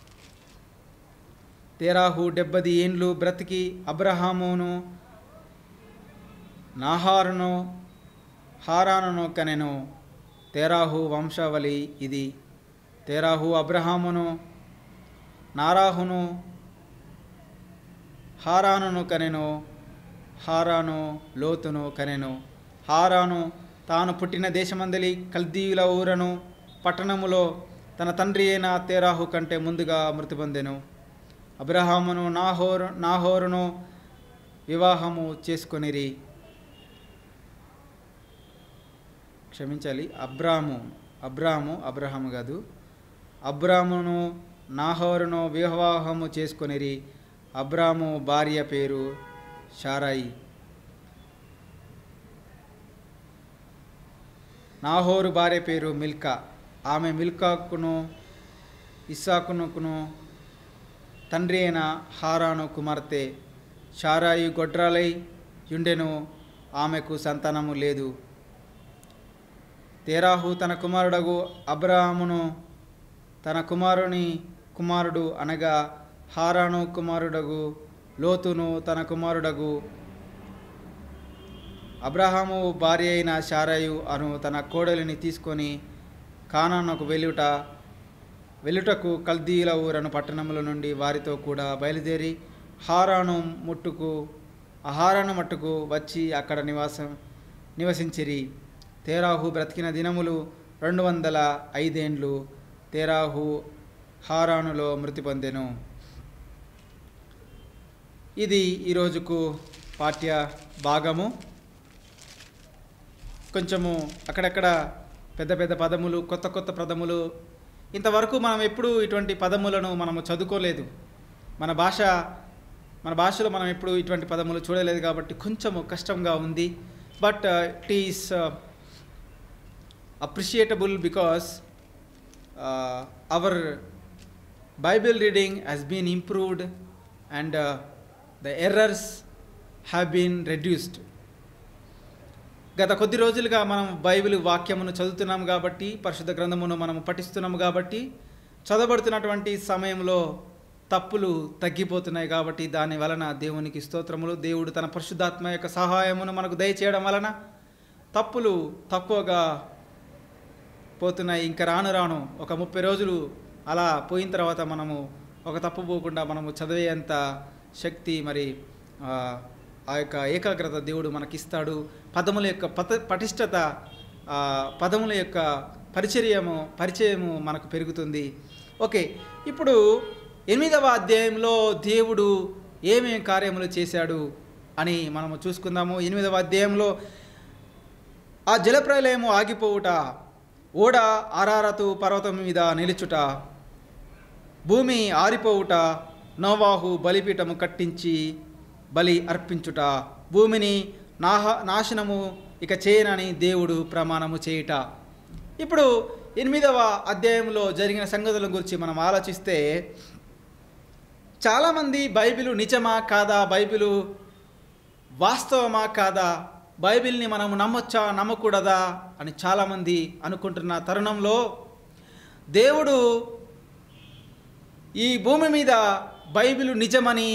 [SPEAKER 1] తేరాహు డెబ్బది ఏండ్లు బ్రతికి అబ్రహామును నాహారును హారానును కనెను తేరాహు వంశావళి ఇది తేరాహు అబ్రహామును నారాహును హారానును కనెను హారాను లోతును కనెను హారాను తాను పుట్టిన దేశమందలి కల్దీయుల ఊరను పట్టణములో తన తండ్రి అయిన తేరాహు కంటే ముందుగా మృతి పొందెను అబ్రహామును నాహోరు నాహోరును వివాహము చేసుకొనిరి క్షమించాలి అబ్రాము అబ్రాము అబ్రహాము కాదు అబ్రామును నాహోరును వివాహము చేసుకొనిరి అబ్రాము భార్య పేరు షారాయి నాహోరు భార్య పేరు మిల్కా ఆమె మిల్కాకును ఇస్సాకునుకును తండ్రి అయిన హారాను కుమార్తె షారాయి గొడ్రాలై యుండెను ఆమెకు సంతానము లేదు తేరాహు తన కుమారుడగు అబ్రాహామును తన కుమారుని కుమారుడు అనగా హారాను కుమారుడగు లోతును తన కుమారుడగు అబ్రహాము భార్య అయిన శారయు అను తన కోడలిని తీసుకొని కానానుకు వెళ్ళుట వెళ్ళుటకు కల్దీల ఊరను పట్టణముల నుండి వారితో కూడా బయలుదేరి హారాను ముట్టుకు హారాను మట్టుకు వచ్చి అక్కడ నివాసం నివసించిరి తేరాహు బ్రతికిన దినములు రెండు వందల ఐదేండ్లు తేరాహు హారానులో మృతి పొందెను ఇది ఈరోజుకు పాఠ్య భాగము కొంచెము అక్కడక్కడ పెద్ద పెద్ద పదములు కొత్త కొత్త పదములు ఇంతవరకు మనం ఎప్పుడు ఇటువంటి పదములను మనము చదువుకోలేదు మన భాష మన భాషలో మనం ఎప్పుడు ఇటువంటి పదములు చూడలేదు కాబట్టి కొంచెము కష్టంగా ఉంది but it is appreciable because our Bible reading has been improved and the errors have been reduced గత కొద్ది రోజులుగా మనం బైబిల్ వాక్యమును చదువుతున్నాం కాబట్టి పరిశుద్ధ గ్రంథమును మనం పఠిస్తున్నాము కాబట్టి చదవబడుతున్నటువంటి సమయంలో తప్పులు తగ్గిపోతున్నాయి కాబట్టి దాని వలన దేవునికి స్తోత్రములు దేవుడు తన పరిశుద్ధాత్మ యొక్క సహాయమును మనకు దయచేయడం వలన తప్పులు తక్కువగా పోతున్నాయి ఇంకా రాను రాను ఒక ముప్పై రోజులు అలా పోయిన తర్వాత మనము ఒక తప్పు పోకుండా మనము చదివేంత శక్తి మరి ఆ, ఆ యొక్క ఏకాగ్రత దేవుడు మనకిస్తాడు పదముల యొక్క పత పటిష్టత ఆ, పదముల యొక్క పరిచర్యము పరిచయము మనకు పెరుగుతుంది ఓకే ఇప్పుడు ఎనిమిదవ అధ్యాయంలో దేవుడు ఏమేం కార్యములు చేశాడు అని మనము చూసుకుందాము ఎనిమిదవ అధ్యాయంలో ఆ జలప్రలయము ఆగిపోవుట ఓడ ఆరారతు పర్వతం మీద నిలుచుట భూమి ఆరిపోవుట నోవాహు బలిపీఠము కట్టించి బలి అర్పించుట భూమిని నాహ నాశనము ఇక చేయనని దేవుడు ప్రమాణము చేయుట ఇప్పుడు ఎనిమిదవ అధ్యాయంలో జరిగిన సంగతుల గురించి మనం ఆలోచిస్తే చాలామంది బైబిలు నిజమా కాదా బైబిలు వాస్తవమా కాదా బైబిల్ని మనం నమ్మొచ్చా నమ్మకూడదా అని చాలామంది అనుకుంటున్న తరుణంలో దేవుడు ఈ భూమి మీద బైబిలు నిజమని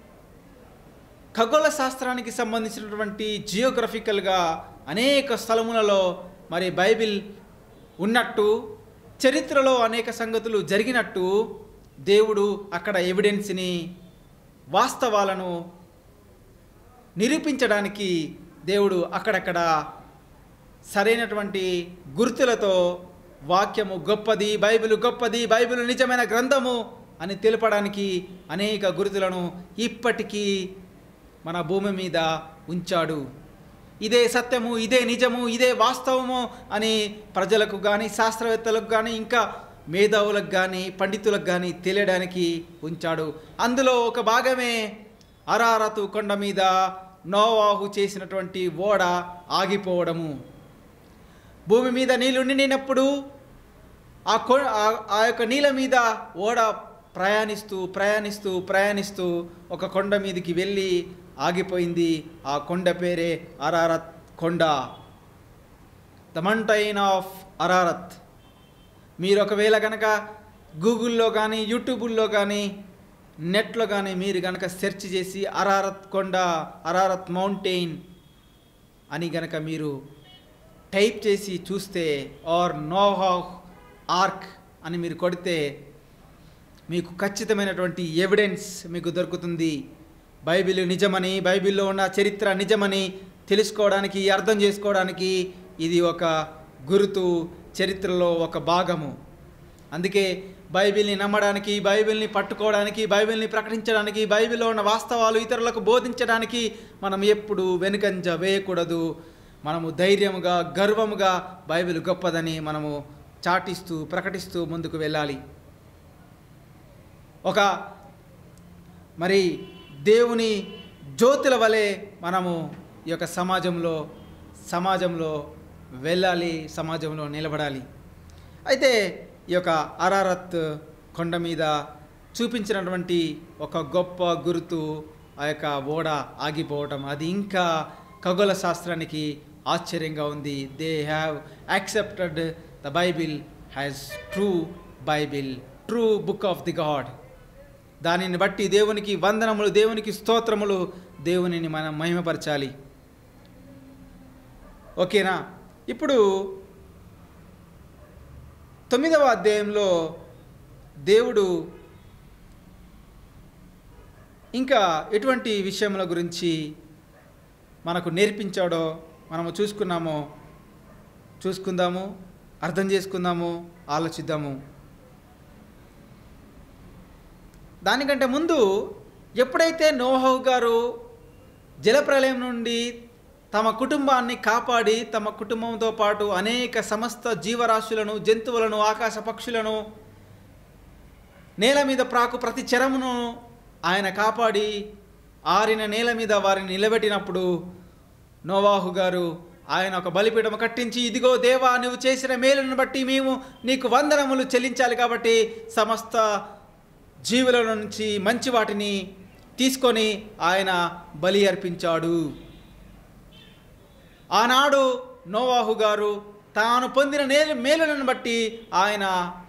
[SPEAKER 1] ఖగోళ శాస్త్రానికి సంబంధించినటువంటి జియోగ్రఫికల్గా అనేక స్థలములలో మరి బైబిల్ ఉన్నట్టు చరిత్రలో అనేక సంగతులు జరిగినట్టు దేవుడు అక్కడ ఎవిడెన్స్ని వాస్తవాలను నిరూపించడానికి దేవుడు అక్కడక్కడ సరైనటువంటి గుర్తులతో వాక్యము గొప్పది బైబిల్ గొప్పది బైబిల్ నిజమైన గ్రంథము అని తెలపడానికి అనేక గుర్తులను ఇప్పటికీ మన భూమి మీద ఉంచాడు ఇదే సత్యము ఇదే నిజము ఇదే వాస్తవము అని ప్రజలకు కానీ శాస్త్రవేత్తలకు కానీ ఇంకా మేధావులకు కానీ పండితులకు కానీ తెలియడానికి ఉంచాడు అందులో ఒక భాగమే అరారతు కొండ మీద నోవాహు చేసినటువంటి ఓడ ఆగిపోవడము భూమి మీద నీళ్లు నిండినప్పుడు ఆ కొ ఆ- ఆ యొక్క నీళ్ళ మీద ఓడ ప్రయాణిస్తూ ప్రయాణిస్తూ ప్రయాణిస్తూ ఒక కొండ మీదకి వెళ్ళి ఆగిపోయింది ఆ కొండ పేరే అరారత్ కొండ ద మంటైన్ ఆఫ్ అరారత్ మీరు ఒకవేళ కనుక గూగుల్లో కానీ యూట్యూబుల్లో కానీ నెట్లో కానీ మీరు కనుక సెర్చ్ చేసి అరారత్ కొండ అరారత్ మౌంటైన్ అని గనక మీరు టైప్ చేసి చూస్తే ఆర్ నోహాహ్ ఆర్క్ అని మీరు కొడితే మీకు ఖచ్చితమైనటువంటి ఎవిడెన్స్ మీకు దొరుకుతుంది బైబిల్ నిజమని బైబిల్లో ఉన్న చరిత్ర నిజమని తెలుసుకోవడానికి అర్థం చేసుకోవడానికి ఇది ఒక గురుతు చరిత్రలో ఒక భాగము అందుకే బైబిల్ని నమ్మడానికి బైబిల్ని పట్టుకోవడానికి బైబిల్ని ప్రకటించడానికి బైబిల్లో ఉన్న వాస్తవాలు ఇతరులకు బోధించడానికి మనం ఎప్పుడు వెనుకంజ వేయకూడదు మనము ధైర్యముగా గర్వముగా బైబిల్ గొప్పదని మనము చాటిస్తూ ప్రకటిస్తూ ముందుకు వెళ్ళాలి ఒక మరి దేవుని జ్యోతుల వలె మనము ఈ యొక్క సమాజంలో సమాజంలో వెళ్ళాలి సమాజంలో నిలబడాలి అయితే ఈ యొక్క అరారత్ కొండ మీద చూపించినటువంటి ఒక గొప్ప గుర్తు ఆ యొక్క ఓడ ఆగిపోవటం అది ఇంకా ఖగోళ శాస్త్రానికి ఆశ్చర్యంగా ఉంది they have accepted the Bible has true Bible true book of the God దానిని బట్టి దేవునికి వందనములు దేవునికి స్తోత్రములు దేవునిని మనం మహిమపరచాలి ఓకేనా ఇప్పుడు తొమ్మిదవ అధ్యాయంలో దేవుడు ఇంకా ఎటువంటి విషయముల గురించి మనకు నేర్పించాడో మనము చూసుకున్నామో చూసుకుందాము అర్థం చేసుకుందాము ఆలోచిద్దాము దానికంటే ముందు ఎప్పుడైతే నోహవ్ గారు జలప్రలయం నుండి తమ కుటుంబాన్ని కాపాడి తమ కుటుంబంతో పాటు అనేక సమస్త జీవరాశులను జంతువులను ఆకాశ పక్షులను నేల మీద ప్రాకు ప్రతి చరమును ఆయన కాపాడి ఆరిన నేల మీద వారిని నిలబెట్టినప్పుడు నోవాహు గారు ఆయన ఒక బలిపీఠం కట్టించి ఇదిగో దేవా నువ్వు చేసిన మేలును బట్టి మేము నీకు వందనములు చెల్లించాలి కాబట్టి సమస్త జీవుల నుంచి మంచి వాటిని తీసుకొని ఆయన బలి అర్పించాడు ఆనాడు నోవాహు గారు తాను పొందిన నే మేలులను బట్టి ఆయన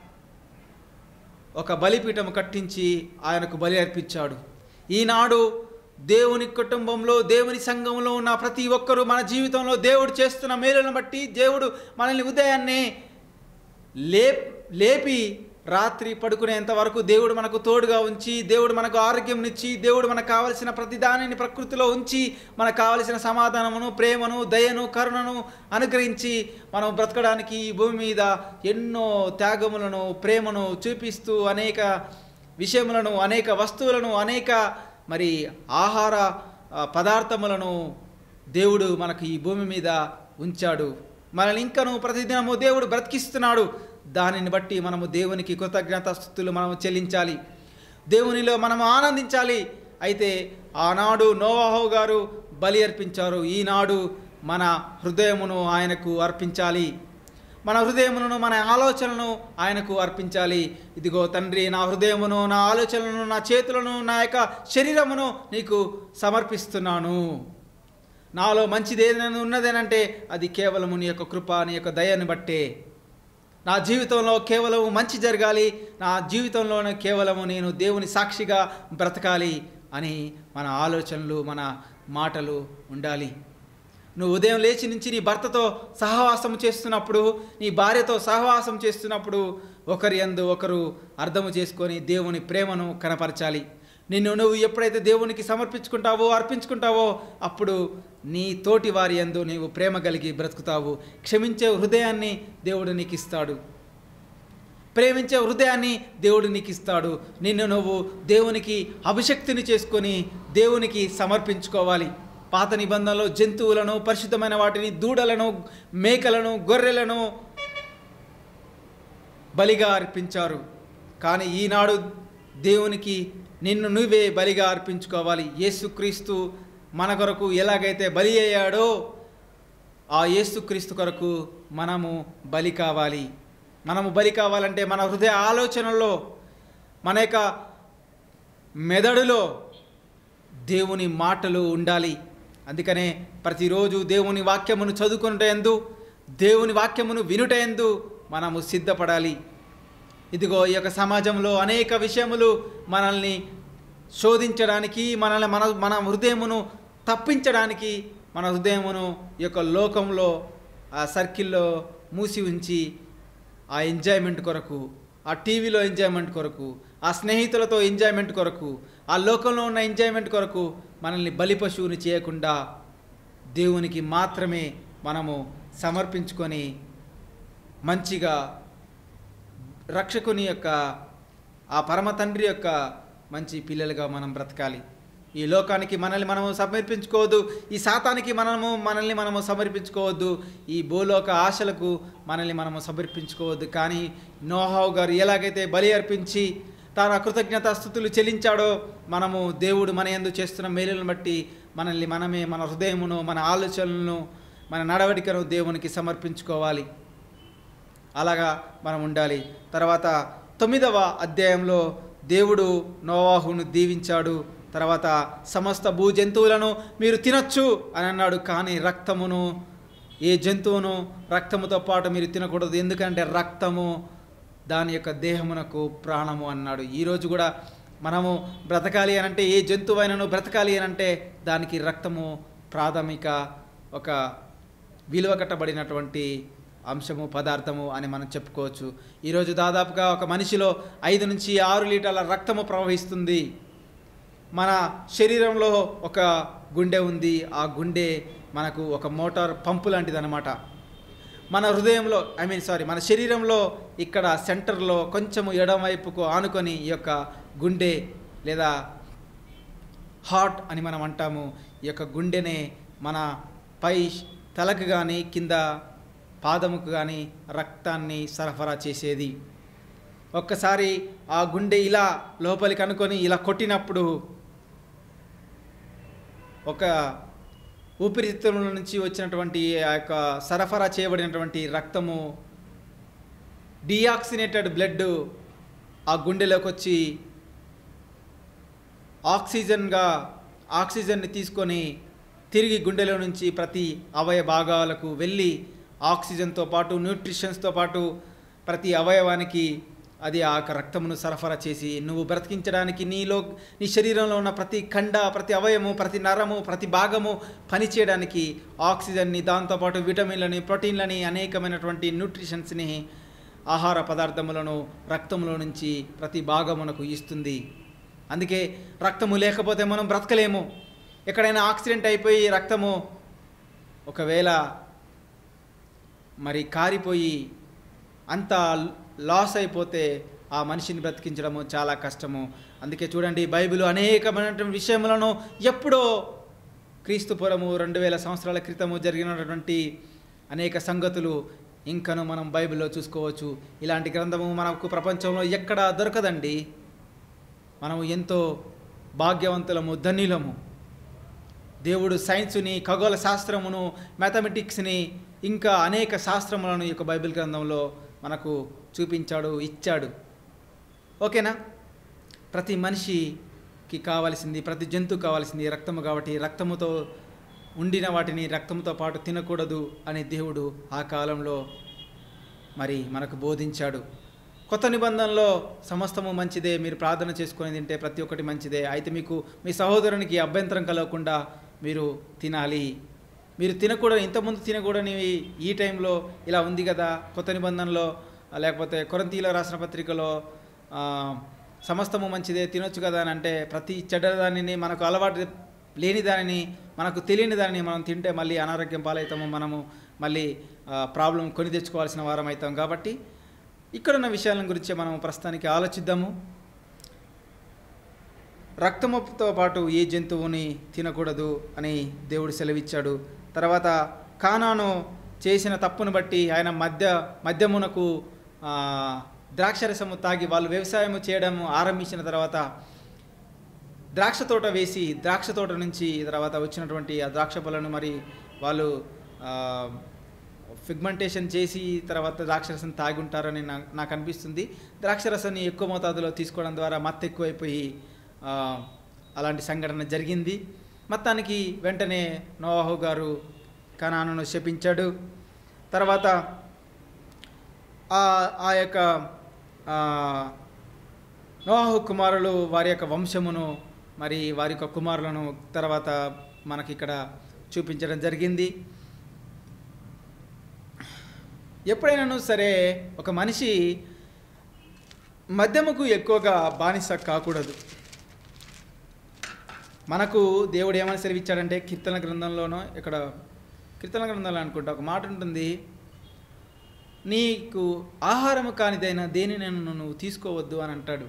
[SPEAKER 1] ఒక బలిపీఠం కట్టించి ఆయనకు బలి అర్పించాడు ఈనాడు దేవుని కుటుంబంలో దేవుని సంఘంలో ఉన్న ప్రతి ఒక్కరూ మన జీవితంలో దేవుడు చేస్తున్న మేలులను బట్టి దేవుడు మనల్ని ఉదయాన్నే లే లేపి రాత్రి పడుకునేంత వరకు దేవుడు మనకు తోడుగా ఉంచి దేవుడు మనకు ఆరోగ్యంనిచ్చి దేవుడు మనకు కావలసిన ప్రతి దానిని ప్రకృతిలో ఉంచి మనకు కావలసిన సమాధానమును ప్రేమను దయను కరుణను అనుగ్రహించి మనం బ్రతకడానికి ఈ భూమి మీద ఎన్నో త్యాగములను ప్రేమను చూపిస్తూ అనేక విషయములను అనేక వస్తువులను అనేక మరి ఆహార ఆ, పదార్థములను దేవుడు మనకు ఈ భూమి మీద ఉంచాడు మనల్ని ఇంకను ప్రతిదినము దేవుడు బ్రతికిస్తున్నాడు దానిని బట్టి మనము దేవునికి కృతజ్ఞతాస్థుతులు మనము చెల్లించాలి దేవునిలో మనము ఆనందించాలి అయితే ఆనాడు నోవాహో గారు బలి అర్పించారు ఈనాడు మన హృదయమును ఆయనకు అర్పించాలి మన హృదయమును మన ఆలోచనలను ఆయనకు అర్పించాలి ఇదిగో తండ్రి నా హృదయమును నా ఆలోచనలను నా చేతులను నా యొక్క శరీరమును నీకు సమర్పిస్తున్నాను నాలో మంచిది ఏదైనా ఉన్నదేనంటే అది కేవలము నీ యొక్క కృప నీ యొక్క దయని బట్టే నా జీవితంలో కేవలం మంచి జరగాలి నా జీవితంలోనే కేవలము నేను దేవుని సాక్షిగా బ్రతకాలి అని మన ఆలోచనలు మన మాటలు ఉండాలి నువ్వు ఉదయం లేచి నుంచి నీ భర్తతో సహవాసం చేస్తున్నప్పుడు నీ భార్యతో సహవాసం చేస్తున్నప్పుడు ఒకరి యందు ఒకరు అర్థము చేసుకొని దేవుని ప్రేమను కనపరచాలి నిన్ను నువ్వు ఎప్పుడైతే దేవునికి సమర్పించుకుంటావో అర్పించుకుంటావో అప్పుడు నీ తోటి వారి యందు నీవు ప్రేమ కలిగి బ్రతుకుతావు క్షమించే హృదయాన్ని దేవుడు నీకు ఇస్తాడు ప్రేమించే హృదయాన్ని దేవుడు నీకు ఇస్తాడు నిన్ను నువ్వు దేవునికి అభిషక్తిని చేసుకొని దేవునికి సమర్పించుకోవాలి పాత నిబంధనలో జంతువులను పరిశుద్ధమైన వాటిని దూడలను మేకలను గొర్రెలను బలిగా అర్పించారు కానీ ఈనాడు దేవునికి నిన్ను నువ్వే బలిగా అర్పించుకోవాలి యేసుక్రీస్తు మన కొరకు ఎలాగైతే బలి అయ్యాడో ఆ యేసుక్రీస్తు కొరకు మనము బలి కావాలి మనము బలి కావాలంటే మన హృదయ ఆలోచనలో మన యొక్క మెదడులో దేవుని మాటలు ఉండాలి అందుకనే ప్రతిరోజు దేవుని వాక్యమును చదువుకునేందు దేవుని వాక్యమును వినుటయందు మనము సిద్ధపడాలి ఇదిగో ఈ యొక్క సమాజంలో అనేక విషయములు మనల్ని శోధించడానికి మనల్ని మన మన హృదయమును తప్పించడానికి మన హృదయమును ఈ యొక్క లోకంలో ఆ సర్కిల్లో మూసి ఉంచి ఆ ఎంజాయ్మెంట్ కొరకు ఆ టీవీలో ఎంజాయ్మెంట్ కొరకు ఆ స్నేహితులతో ఎంజాయ్మెంట్ కొరకు ఆ లోకంలో ఉన్న ఎంజాయ్మెంట్ కొరకు మనల్ని బలి పశువుని చేయకుండా దేవునికి మాత్రమే మనము సమర్పించుకొని మంచిగా రక్షకుని యొక్క ఆ పరమ తండ్రి యొక్క మంచి పిల్లలుగా మనం బ్రతకాలి ఈ లోకానికి మనల్ని మనము సమర్పించుకోవద్దు ఈ శాతానికి మనము మనల్ని మనము సమర్పించుకోవద్దు ఈ భూలోక ఆశలకు మనల్ని మనము సమర్పించుకోవద్దు కానీ నోహావ్ గారు ఎలాగైతే బలి అర్పించి తన కృతజ్ఞత స్థుతులు చెల్లించాడో మనము దేవుడు మన యందు చేస్తున్న మేలులను బట్టి మనల్ని మనమే మన హృదయమును మన ఆలోచనలను మన నడవడికను దేవునికి సమర్పించుకోవాలి అలాగా మనం ఉండాలి తర్వాత తొమ్మిదవ అధ్యాయంలో దేవుడు నోవాహును దీవించాడు తర్వాత సమస్త భూ జంతువులను మీరు తినొచ్చు అని అన్నాడు కానీ రక్తమును ఏ జంతువును రక్తముతో పాటు మీరు తినకూడదు ఎందుకంటే రక్తము దాని యొక్క దేహమునకు ప్రాణము అన్నాడు ఈరోజు కూడా మనము బ్రతకాలి అని అంటే ఏ జంతువైనను బ్రతకాలి అని అంటే దానికి రక్తము ప్రాథమిక ఒక విలువ కట్టబడినటువంటి అంశము పదార్థము అని మనం చెప్పుకోవచ్చు ఈరోజు దాదాపుగా ఒక మనిషిలో ఐదు నుంచి ఆరు లీటర్ల రక్తము ప్రవహిస్తుంది మన శరీరంలో ఒక గుండె ఉంది ఆ గుండె మనకు ఒక మోటార్ పంపు లాంటిది అనమాట మన హృదయంలో ఐ మీన్ సారీ మన శరీరంలో ఇక్కడ సెంటర్లో కొంచెము ఎడమవైపుకు ఆనుకొని ఈ యొక్క గుండె లేదా హార్ట్ అని మనం అంటాము ఈ యొక్క గుండెనే మన పై తలకు కానీ కింద పాదముకు కానీ రక్తాన్ని సరఫరా చేసేది ఒక్కసారి ఆ గుండె ఇలా లోపలికి అనుకొని ఇలా కొట్టినప్పుడు ఒక ఊపిరితిత్తుల నుంచి వచ్చినటువంటి ఆ యొక్క సరఫరా చేయబడినటువంటి రక్తము డిఆక్సినేటెడ్ బ్లడ్ ఆ గుండెలోకి వచ్చి ఆక్సిజన్గా ఆక్సిజన్ని తీసుకొని తిరిగి గుండెలో నుంచి ప్రతి అవయ భాగాలకు వెళ్ళి ఆక్సిజన్తో పాటు న్యూట్రిషన్స్తో పాటు ప్రతి అవయవానికి అది ఆ యొక్క రక్తమును సరఫరా చేసి నువ్వు బ్రతికించడానికి నీలో నీ శరీరంలో ఉన్న ప్రతి ఖండ ప్రతి అవయము ప్రతి నరము ప్రతి భాగము పనిచేయడానికి ఆక్సిజన్ని దాంతోపాటు విటమిన్లని ప్రోటీన్లని అనేకమైనటువంటి న్యూట్రిషన్స్ని ఆహార పదార్థములను రక్తములో నుంచి ప్రతి భాగమునకు ఇస్తుంది అందుకే రక్తము లేకపోతే మనం బ్రతకలేము ఎక్కడైనా యాక్సిడెంట్ అయిపోయి రక్తము ఒకవేళ మరి కారిపోయి అంత లాస్ అయిపోతే ఆ మనిషిని బ్రతికించడము చాలా కష్టము అందుకే చూడండి బైబిల్ అనేకమైనటువంటి విషయములను ఎప్పుడో క్రీస్తుపురము రెండు వేల సంవత్సరాల క్రితము జరిగినటువంటి అనేక సంగతులు ఇంకను మనం బైబిల్లో చూసుకోవచ్చు ఇలాంటి గ్రంథము మనకు ప్రపంచంలో ఎక్కడా దొరకదండి మనము ఎంతో భాగ్యవంతులము ధన్యులము దేవుడు సైన్సుని ఖగోళ శాస్త్రమును మ్యాథమెటిక్స్ని ఇంకా అనేక శాస్త్రములను ఈ యొక్క బైబిల్ గ్రంథంలో మనకు చూపించాడు ఇచ్చాడు ఓకేనా ప్రతి మనిషికి కావలసింది ప్రతి జంతువు కావాల్సింది రక్తము కాబట్టి రక్తముతో ఉండిన వాటిని రక్తంతో పాటు తినకూడదు అని దేవుడు ఆ కాలంలో మరి మనకు బోధించాడు కొత్త నిబంధనలో సమస్తము మంచిదే మీరు ప్రార్థన చేసుకొని తింటే ప్రతి ఒక్కటి మంచిదే అయితే మీకు మీ సహోదరునికి అభ్యంతరం కలగకుండా మీరు తినాలి మీరు తినకూడదు ఇంతకుముందు తినకూడని ఈ టైంలో ఇలా ఉంది కదా కొత్త నిబంధనలో ఆ, లేకపోతే కొరంతీలో రాసిన పత్రికలో ఆ, సమస్తము మంచిదే తినొచ్చు కదా అని అంటే ప్రతి చెడ్డ దానిని మనకు అలవాటు లేని దానిని మనకు తెలియని దానిని మనం తింటే మళ్ళీ అనారోగ్యం పాలవుతాము మనము మళ్ళీ ప్రాబ్లం కొని తెచ్చుకోవాల్సిన వారం అవుతాం కాబట్టి ఇక్కడున్న విషయాల గురించి మనం ప్రస్తుతానికి ఆలోచిద్దాము రక్తముతో పాటు ఏ జంతువుని తినకూడదు అని దేవుడు సెలవిచ్చాడు తర్వాత కానాను చేసిన తప్పును బట్టి ఆయన మద్య మద్యమునకు ఆ, ద్రాక్షరసము తాగి వాళ్ళు వ్యవసాయం చేయడం ఆరంభించిన తర్వాత ద్రాక్ష తోట వేసి ద్రాక్ష తోట నుంచి తర్వాత వచ్చినటువంటి ఆ ద్రాక్ష పళ్ళను మరి వాళ్ళు ఫిగ్మెంటేషన్ చేసి తర్వాత ద్రాక్షరసం తాగి ఉంటారని నా- నాకు అనిపిస్తుంది ద్రాక్షరసాన్ని ఎక్కువ మోతాదులో తీసుకోవడం ద్వారా మత్తు ఎక్కువైపోయి ఆ, అలాంటి సంఘటన జరిగింది మొత్తానికి వెంటనే నోవాహు గారు కనాను శపించాడు తర్వాత ఆ ఆ యొక్క ఆ, నోవాహు కుమారులు వారి యొక్క వంశమును మరి వారి యొక్క కుమారులను తర్వాత మనకి ఇక్కడ చూపించడం జరిగింది ఎప్పుడైనాను సరే ఒక మనిషి మద్యముకు ఎక్కువగా బానిస కాకూడదు మనకు దేవుడు ఏమని సెలవిచ్చాడంటే కీర్తన గ్రంథంలోనో ఇక్కడ కీర్తన గ్రంథంలో అనుకుంటా ఒక మాట ఉంటుంది నీకు ఆహారము కానిదైన దేని నేను నువ్వు తీసుకోవద్దు అని అంటాడు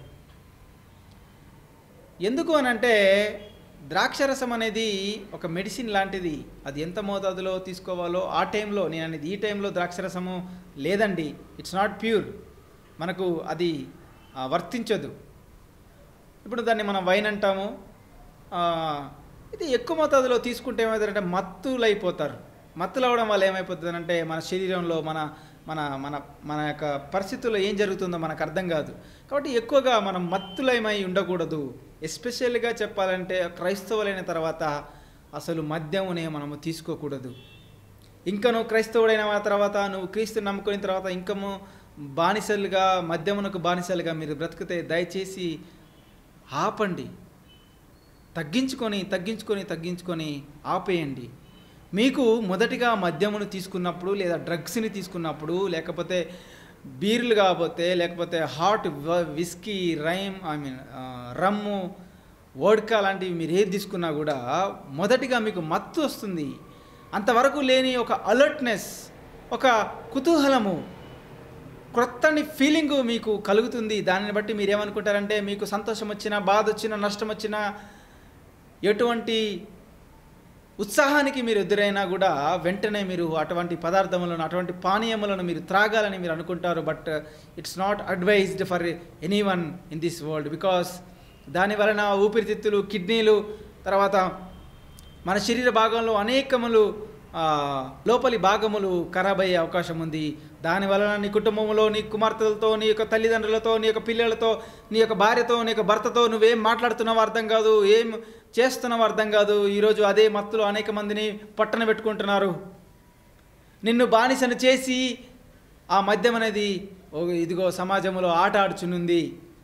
[SPEAKER 1] ఎందుకు అని అంటే ద్రాక్షరసం అనేది ఒక మెడిసిన్ లాంటిది అది ఎంత మోతాదులో తీసుకోవాలో ఆ టైంలో నేను అనేది ఈ టైంలో ద్రాక్షరసము లేదండి ఇట్స్ నాట్ ప్యూర్ మనకు అది ఆ, వర్తించదు ఇప్పుడు దాన్ని మనం వైన్ అంటాము ఆ, ఇది ఎక్కువ మోతాదులో తీసుకుంటే ఏమవుతారంటే మత్తులైపోతారు మత్తులు అవడం వల్ల ఏమైపోతుందంటే మన శరీరంలో మన మన మన మన యొక్క పరిస్థితుల్లో ఏం జరుగుతుందో మనకు అర్థం కాదు కాబట్టి ఎక్కువగా మనం మత్తులయమై ఉండకూడదు ఎస్పెషల్గా చెప్పాలంటే క్రైస్తవులైన తర్వాత అసలు మద్యమునే మనము తీసుకోకూడదు ఇంకా నువ్వు క్రైస్తవుడైన తర్వాత నువ్వు క్రీస్తు నమ్ముకున్న తర్వాత ఇంకము బానిసలుగా మద్యమునకు బానిసలుగా మీరు బ్రతికితే దయచేసి ఆపండి తగ్గించుకొని తగ్గించుకొని తగ్గించుకొని ఆపేయండి మీకు మొదటిగా మద్యమును తీసుకున్నప్పుడు లేదా డ్రగ్స్ని తీసుకున్నప్పుడు లేకపోతే బీర్లు కాకపోతే లేకపోతే hot whisky rhyme I mean rum vodka లాంటివి మీరు ఏది తీసుకున్నా కూడా మొదటిగా మీకు మత్తు వస్తుంది అంతవరకు లేని ఒక అలర్ట్నెస్ ఒక కుతూహలము క్రొత్తని ఫీలింగ్ మీకు కలుగుతుంది దానిని బట్టి మీరు ఏమనుకుంటారంటే మీకు సంతోషం వచ్చినా బాధ వచ్చినా నష్టం వచ్చినా ఎటువంటి ఉత్సాహానికి మీరు ఎదురైనా కూడా వెంటనే మీరు అటువంటి పదార్థములను అటువంటి పానీయములను మీరు త్రాగాలని మీరు అనుకుంటారు but it's not advised for anyone in this world because దాని వలన ఊపిరితిత్తులు కిడ్నీలు తర్వాత మన శరీర భాగంలో అనేకములు ఆ, లోపలి భాగములు ఖరాబ్ అయ్యే అవకాశం ఉంది దాని వలన నీ కుటుంబంలో నీ కుమార్తెలతో నీ యొక్క తల్లిదండ్రులతో నీ యొక్క పిల్లలతో నీ యొక్క భార్యతో నీ యొక్క భర్తతో నువ్వేం మాట్లాడుతున్నావో అర్థం కాదు ఏం చేస్తున్నావో అర్థం కాదు ఈరోజు అదే మత్తులో అనేక మందిని పట్టణ పెట్టుకుంటున్నారు నిన్ను బానిసను చేసి ఆ మద్యం అనేది ఓ ఇదిగో సమాజంలో ఆట ఆడుచునుంది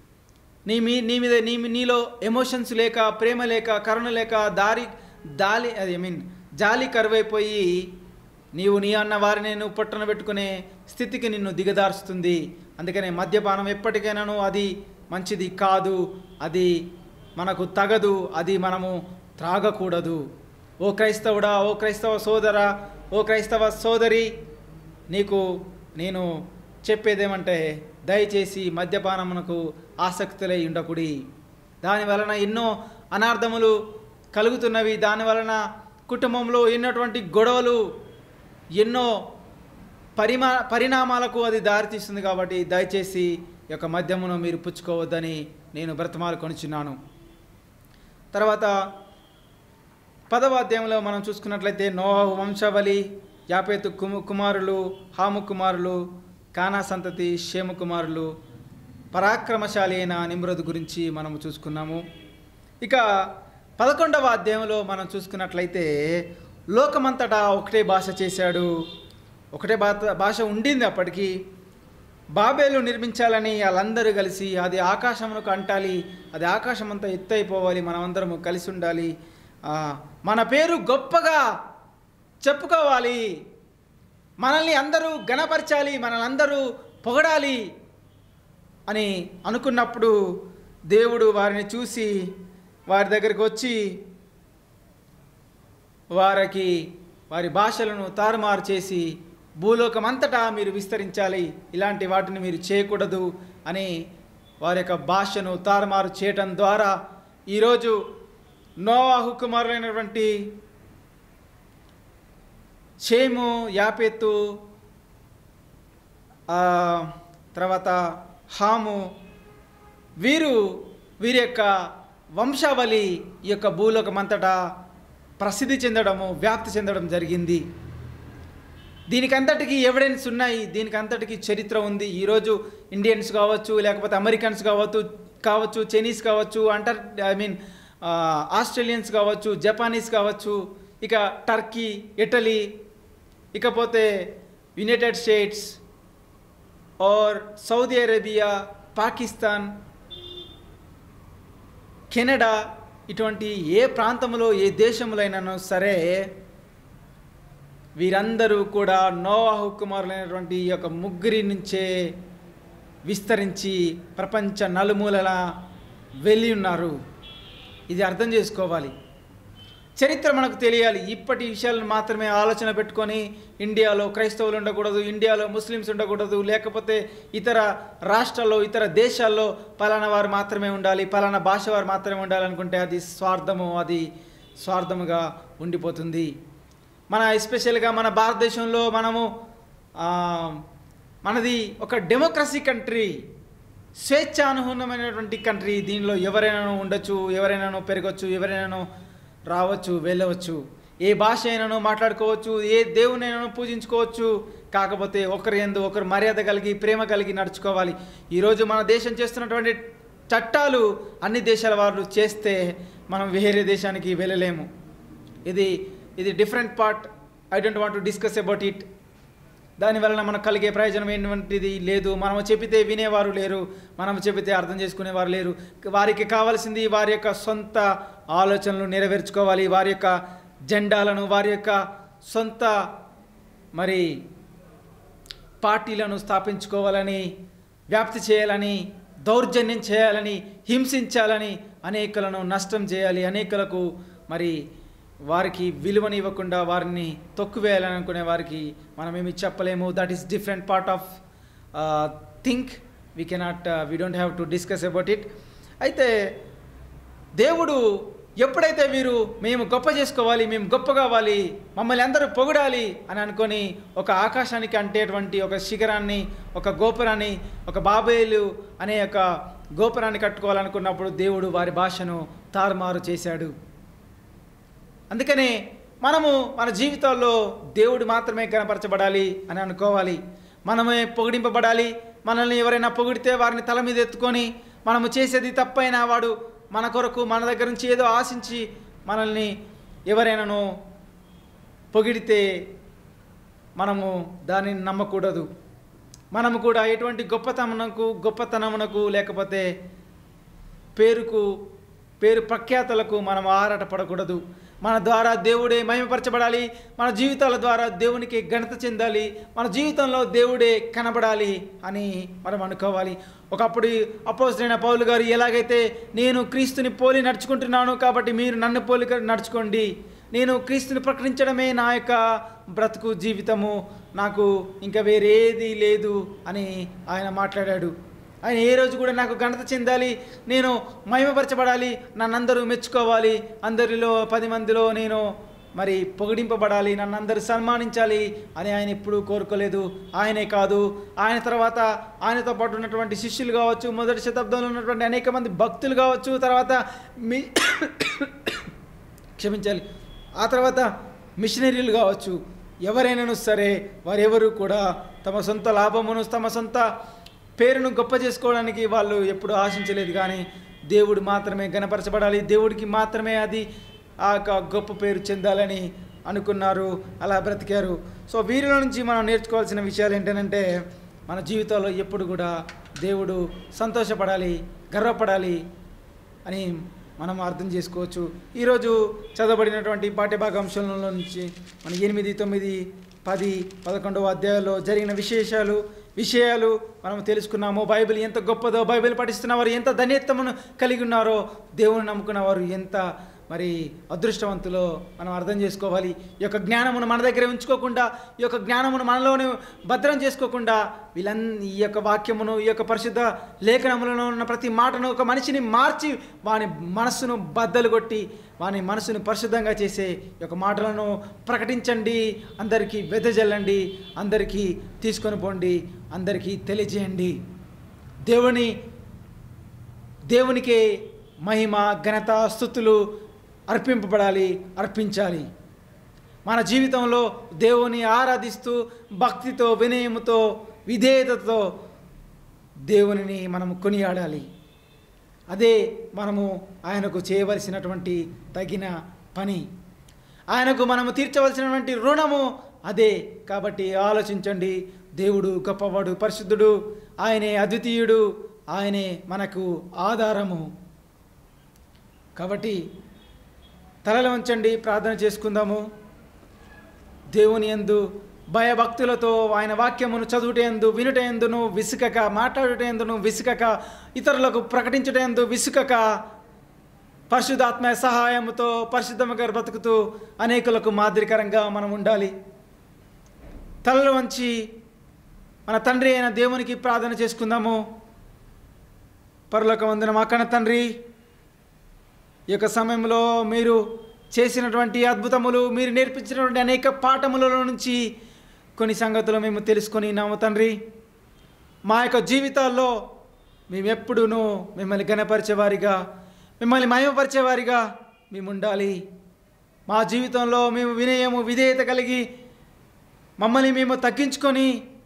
[SPEAKER 1] నీ మీ నీ మీద నీ నీలో ఎమోషన్స్ లేక ప్రేమ లేక కరుణ లేక దారి దాలి అది ఐ మీన్ జాలి కరువైపోయి నీవు నీ అన్న వారిని నువ్వు పొట్టన పెట్టుకునే స్థితికి నిన్ను దిగదారుస్తుంది అందుకనే మద్యపానం ఎప్పటికైనాను అది మంచిది కాదు అది మనకు తగదు అది మనము త్రాగకూడదు ఓ క్రైస్తవుడా ఓ క్రైస్తవ సోదరా ఓ క్రైస్తవ సోదరి నీకు నేను చెప్పేదేమంటే దయచేసి మద్యపానమునకు ఆసక్తులై ఉండకుడి దాని వలన ఎన్నో అనార్థములు కలుగుతున్నవి దాని వలన కుటుంబంలో ఎన్నటువంటి గొడవలు ఎన్నో పరిమా పరిణామాలకు అది దారితీస్తుంది కాబట్టి దయచేసి ఈ యొక్క మద్యమును మీరు పుచ్చుకోవద్దని నేను బ్రతమాలు కొనుచున్నాను తర్వాత పదవ అధ్యాయంలో మనం చూసుకున్నట్లయితే నోహు వంశావళి యాపేతు కుము కుమారులు హాము కుమారులు కానా సంతతి షేము కుమారులు పరాక్రమశాలి అయిన నిమ్రదు గురించి మనం చూసుకున్నాము ఇక పదకొండవ అధ్యాయంలో మనం చూసుకున్నట్లయితే లోకమంతటా ఒకటే భాష చేశాడు ఒకటే భాష భాష ఉండింది అప్పటికి బాబేలు నిర్మించాలని వాళ్ళందరూ కలిసి అది ఆకాశమునకు అంటాలి అది ఆకాశం అంతా ఎత్తు అయిపోవాలి మనమందరము కలిసి ఉండాలి ఆ, మన పేరు గొప్పగా చెప్పుకోవాలి మనల్ని అందరూ గణపరచాలి మనల్ని అందరూ పొగడాలి అని అనుకున్నప్పుడు దేవుడు వారిని చూసి వారి దగ్గరికి వచ్చి వారికి వారి భాషలను తారుమారు చేసి భూలోకం అంతటా మీరు విస్తరించాలి ఇలాంటి వాటిని మీరు చేయకూడదు అని వారి యొక్క భాషను తారుమారు చేయటం ద్వారా ఈరోజు నోవాహు కుమారులైనటువంటి షేము యాపెత్తు ఆ, తర్వాత హాము వీరు వీరి యొక్క వంశావళి ఈ యొక్క భూలోకమంతటా ప్రసిద్ధి చెందడము వ్యాప్తి చెందడం జరిగింది దీనికి అంతటికి ఎవిడెన్స్ ఉన్నాయి దీనికి అంతటికి చరిత్ర ఉంది ఈరోజు ఇండియన్స్ కావచ్చు లేకపోతే అమెరికన్స్ కావచ్చు కావచ్చు చైనీస్ కావచ్చు అంటర్ ఐ మీన్ ఆస్ట్రేలియన్స్ కావచ్చు జపానీస్ కావచ్చు ఇక టర్కీ ఇటలీ ఇకపోతే United States or Saudi Arabia Pakistan Canada ఇటువంటి ఏ ప్రాంతంలో ఏ దేశంలో అయినానో సరే వీరందరూ కూడా నోవాహు కుమారులైనటువంటి ఈ యొక్క ముగ్గురి నుంచే విస్తరించి ప్రపంచ నలుమూలలా వెళ్ళి ఉన్నారు ఇది అర్థం చేసుకోవాలి చరిత్ర మనకు తెలియాలి ఇప్పటి విషయాలను మాత్రమే ఆలోచన పెట్టుకొని ఇండియాలో క్రైస్తవులు ఉండకూడదు ఇండియాలో ముస్లిమ్స్ ఉండకూడదు లేకపోతే ఇతర రాష్ట్రాల్లో ఇతర దేశాల్లో పలానా వారు మాత్రమే ఉండాలి పలానా భాష వారు మాత్రమే ఉండాలి అనుకుంటే అది స్వార్థము అది స్వార్థముగా ఉండిపోతుంది మన ఎస్పెషల్గా మన భారతదేశంలో మనము ఆ, మనది ఒక డెమోక్రసీ కంట్రీ స్వేచ్ఛానుగుణమైనటువంటి కంట్రీ దీనిలో ఎవరైనాను ఉండొచ్చు ఎవరైనాను పెరగచ్చు ఎవరైనాను రావచ్చు వెళ్ళవచ్చు ఏ భాష అయినాను మాట్లాడుకోవచ్చు ఏ దేవునైనాను పూజించుకోవచ్చు కాకపోతే ఒకరి ఎందు ఒకరు మర్యాద కలిగి ప్రేమ కలిగి నడుచుకోవాలి ఈరోజు మన దేశం చేస్తున్నటువంటి చట్టాలు అన్ని దేశాల వారు చేస్తే మనం వేరే దేశానికి వెళ్ళలేము ఇది ఇది different part I don't want to discuss about it దానివలన మనకు కలిగే ప్రయోజనం ఏంటిది లేదు మనం చెబితే వినేవారు లేరు మనం చెబితే అర్థం చేసుకునేవారు లేరు వారికి కావాల్సింది వారి యొక్క సొంత ఆలోచనలు నెరవేర్చుకోవాలి వారి యొక్క జెండాలను వారి యొక్క సొంత మరి పార్టీలను స్థాపించుకోవాలని వ్యాప్తి చేయాలని దౌర్జన్యం చేయాలని హింసించాలని అనేకులను నష్టం చేయాలి అనేకులకు మరి వారికి విలువనివ్వకుండా వారిని తొక్కువేయాలని అనుకునే వారికి మనం ఏమి చెప్పలేము that is different part of think we cannot we don't have to discuss about it అయితే దేవుడు ఎప్పుడైతే వీరు మేము గొప్ప చేసుకోవాలి మేము గొప్ప కావాలి మమ్మల్ని అందరూ పొగడాలి అని అనుకొని ఒక ఆకాశానికి అంటేటువంటి ఒక శిఖరాన్ని ఒక గోపురాన్ని ఒక బాబేలు అనే ఒక గోపురాన్ని కట్టుకోవాలనుకున్నప్పుడు దేవుడు వారి భాషను తారుమారు చేశాడు అందుకనే మనము మన జీవితాల్లో దేవుడు మాత్రమే కనపరచబడాలి అని అనుకోవాలి మనమే పొగిడింపబడాలి మనల్ని ఎవరైనా పొగిడితే వారిని తల మీద ఎత్తుకొని మనము చేసేది తప్పైనా వాడు మన కొరకు మన దగ్గర నుంచి ఏదో ఆశించి మనల్ని ఎవరైనాను పొగిడితే మనము దానిని నమ్మకూడదు మనము కూడా ఎటువంటి గొప్పతనమునకు గొప్పతనమునకు లేకపోతే పేరుకు పేరు ప్రఖ్యాతలకు మనం ఆరాటపడకూడదు మన ద్వారా దేవుడే మహిమపరచబడాలి మన జీవితాల ద్వారా దేవునికి ఘనత చెందాలి మన జీవితంలో దేవుడే కనబడాలి అని మనం అనుకోవాలి ఒకప్పుడు అపోజిట్ పౌలు గారు ఎలాగైతే నేను క్రీస్తుని పోలి నడుచుకుంటున్నాను కాబట్టి మీరు నన్ను పోలి నడుచుకోండి నేను క్రీస్తుని ప్రకటించడమే నా యొక్క బ్రతుకు జీవితము నాకు ఇంకా వేరేది లేదు అని ఆయన మాట్లాడాడు ఆయన ఏ రోజు కూడా నాకు ఘనత చెందాలి నేను మహిమపరచబడాలి నన్ను అందరూ మెచ్చుకోవాలి అందరిలో పది మందిలో నేను మరి పొగిడింపబడాలి నన్ను అందరూ సన్మానించాలి అని ఆయన ఎప్పుడూ కోరుకోలేదు ఆయనే కాదు ఆయన తర్వాత ఆయనతో పాటు ఉన్నటువంటి శిష్యులు కావచ్చు మొదటి శతాబ్దంలో ఉన్నటువంటి అనేక మంది భక్తులు కావచ్చు తర్వాత మీ క్షమించాలి ఆ తర్వాత మిషనరీలు కావచ్చు ఎవరైనాను సరే వారెవరు కూడా తమ సొంత లాభమును తమ సొంత పేరును గొప్ప చేసుకోవడానికి వాళ్ళు ఎప్పుడు ఆశించలేదు కానీ దేవుడు మాత్రమే గణపరచబడాలి దేవుడికి మాత్రమే అది ఆ యొక్క గొప్ప పేరు చెందాలని అనుకున్నారు అలా బ్రతికారు సో వీరిలో నుంచి మనం నేర్చుకోవాల్సిన విషయాలు ఏంటంటే మన జీవితంలో ఎప్పుడు కూడా దేవుడు సంతోషపడాలి గర్వపడాలి అని మనం అర్థం చేసుకోవచ్చు ఈరోజు చదవబడినటువంటి పాఠ్యభాగాంశంలో నుంచి మన ఎనిమిది తొమ్మిది పది పదకొండవ అధ్యాయంలో జరిగిన విశేషాలు విషయాలు మనం తెలుసుకున్నాము బైబిల్ ఎంత గొప్పదో బైబిల్ పఠిస్తున్న వారు ఎంత ధన్యత్వమును కలిగి ఉన్నారో దేవుని నమ్ముకున్న వారు ఎంత మరి అదృష్టవంతులో మనం అర్థం చేసుకోవాలి ఈ యొక్క జ్ఞానమును మన దగ్గర ఉంచుకోకుండా ఈ యొక్క జ్ఞానమును మనలోనే భద్రం చేసుకోకుండా వీళ్ళన్ ఈ యొక్క వాక్యమును ఈ యొక్క పరిశుద్ధ లేఖనములలో ఉన్న ప్రతి మాటను ఒక మనిషిని మార్చి వాని మనస్సును బద్దలు కొట్టి వాని మనసును పరిశుద్ధంగా చేసే ఈ యొక్క మాటలను ప్రకటించండి అందరికీ వెదజల్లండి అందరికీ తీసుకొని పోండి అందరికీ తెలియజేయండి దేవుని దేవునికే మహిమ ఘనత స్థుతులు అర్పింపబడాలి అర్పించాలి మన జీవితంలో దేవుని ఆరాధిస్తూ భక్తితో వినయముతో విధేయతతో దేవునిని మనము కొనియాడాలి అదే మనము ఆయనకు చేయవలసినటువంటి తగిన పని ఆయనకు మనము తీర్చవలసినటువంటి రుణము అదే కాబట్టి ఆలోచించండి దేవుడు గొప్పవాడు పరిశుద్ధుడు ఆయనే అద్వితీయుడు ఆయనే మనకు ఆధారము కాబట్టి తలలో ఉంచండి ప్రార్థన చేసుకుందాము దేవుని యందు భయభక్తులతో ఆయన వాక్యమును చదువుటయందు వినుటయందును విసుకక మాట్లాడుటయందును విసుకక ఇతరులకు ప్రకటించుటయందు విసుకక పరిశుద్ధాత్మ సహాయముతో పరిశుద్ధముగా బ్రతుకుతూ అనేకులకు మాదిరికరంగా మనం ఉండాలి తలలు వంచి మన తండ్రి అయిన దేవునికి ప్రార్థన చేసుకుందాము పరులకు వందిన మా కన్న తండ్రి ఈ యొక్క సమయంలో మీరు చేసినటువంటి అద్భుతములు మీరు నేర్పించినటువంటి అనేక పాఠములలో నుంచి కొన్ని సంగతులు మేము తెలుసుకొని నాము తండ్రి మా యొక్క జీవితాల్లో మేము ఎప్పుడూనూ మిమ్మల్ని గణపరిచేవారిగా మిమ్మల్ని మయమపరిచేవారిగా మేము ఉండాలి మా జీవితంలో మేము వినయము విధేయత కలిగి మమ్మల్ని మేము తగ్గించుకొని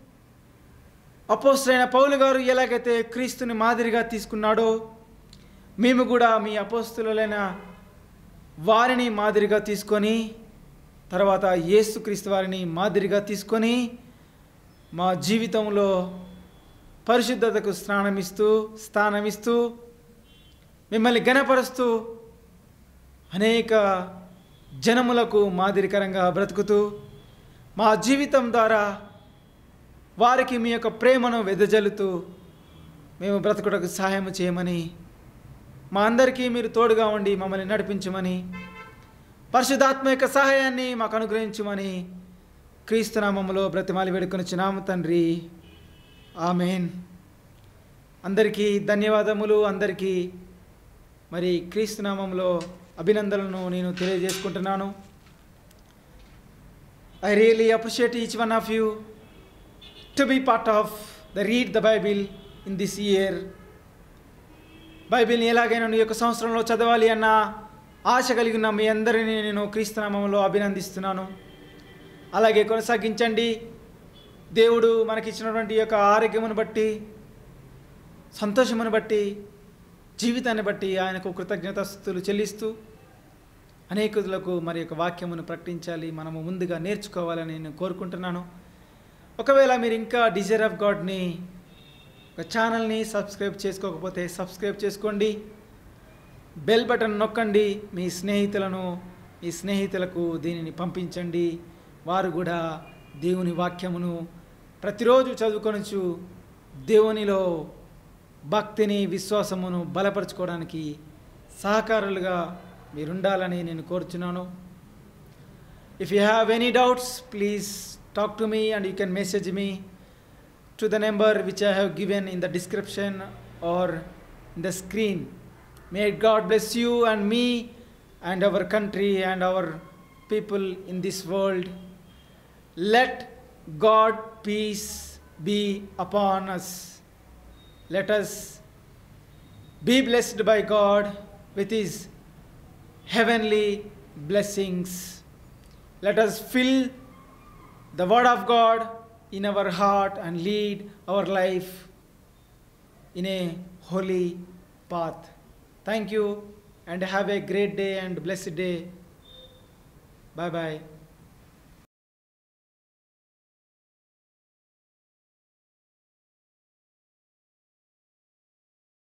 [SPEAKER 1] అపోస్తులైన పౌలు గారు ఎలాగైతే క్రీస్తుని మాదిరిగా తీసుకున్నాడో మేము కూడా మీ అపోస్తులైన వారిని మాదిరిగా తీసుకొని తర్వాత యేసుక్రీస్తు వారిని మాదిరిగా తీసుకొని మా జీవితంలో పరిశుద్ధతకు స్నానమిస్తూ స్థానమిస్తూ మిమ్మల్ని గణపరుస్తూ అనేక జనములకు మాదిరికరంగా బ్రతుకుతూ మా జీవితం ద్వారా వారికి మీ యొక్క ప్రేమను వెదజల్లుతూ మేము బ్రతుకుటకు సహాయం చేయమని మా అందరికీ మీరు తోడుగా ఉండి మమ్మల్ని నడిపించమని పరిశుద్ధాత్మ యొక్క సహాయాన్ని మాకు అనుగ్రహించమని క్రీస్తునామములో బ్రతిమాలి వేడుకొనిచ్చినాము తండ్రి ఆమెన్ అందరికీ ధన్యవాదములు అందరికీ మరి క్రీస్తునామంలో అభినందనలను నేను తెలియజేసుకుంటున్నాను I really appreciate each one of you to be part of the read the Bible in this year బైబిల్ని ఎలాగైనా ఈ యొక్క సంవత్సరంలో చదవాలి అన్న ఆశ కలిగి ఉన్న మీ అందరినీ నేను క్రీస్తునామంలో అభినందిస్తున్నాను అలాగే కొనసాగించండి దేవుడు మనకిచ్చినటువంటి ఈ యొక్క ఆరోగ్యమును బట్టి సంతోషమును బట్టి జీవితాన్ని బట్టి ఆయనకు కృతజ్ఞతాస్తులు చెల్లిస్తూ అనేకులకు మరి యొక్క వాక్యమును ప్రకటించాలి మనము ముందుగా నేర్చుకోవాలని నేను కోరుకుంటున్నాను ఒకవేళ మీరు ఇంకా డిజైర్ ఆఫ్ గాడ్ని ఒక ఛానల్ని సబ్స్క్రైబ్ చేసుకోకపోతే సబ్స్క్రైబ్ చేసుకోండి బెల్ బటన్ నొక్కండి మీ స్నేహితులను మీ స్నేహితులకు దీనిని పంపించండి వారు కూడా దేవుని వాక్యమును ప్రతిరోజు చదువుకొనొచ్చు దేవునిలో భక్తిని విశ్వాసమును బలపరచుకోవడానికి సహకారులుగా మీరుండాలని నేను కోరుచున్నాను if you have any doubts please talk to me and you can message me to the number which I have given in the description or in the screen. May God bless you and me and our country and our people in this world. Let God peace be upon us. Let us be blessed by God with His heavenly blessings. Let us fill the Word of God in our heart and lead our life in a holy path. Thank you and have a great day and blessed day. Bye bye.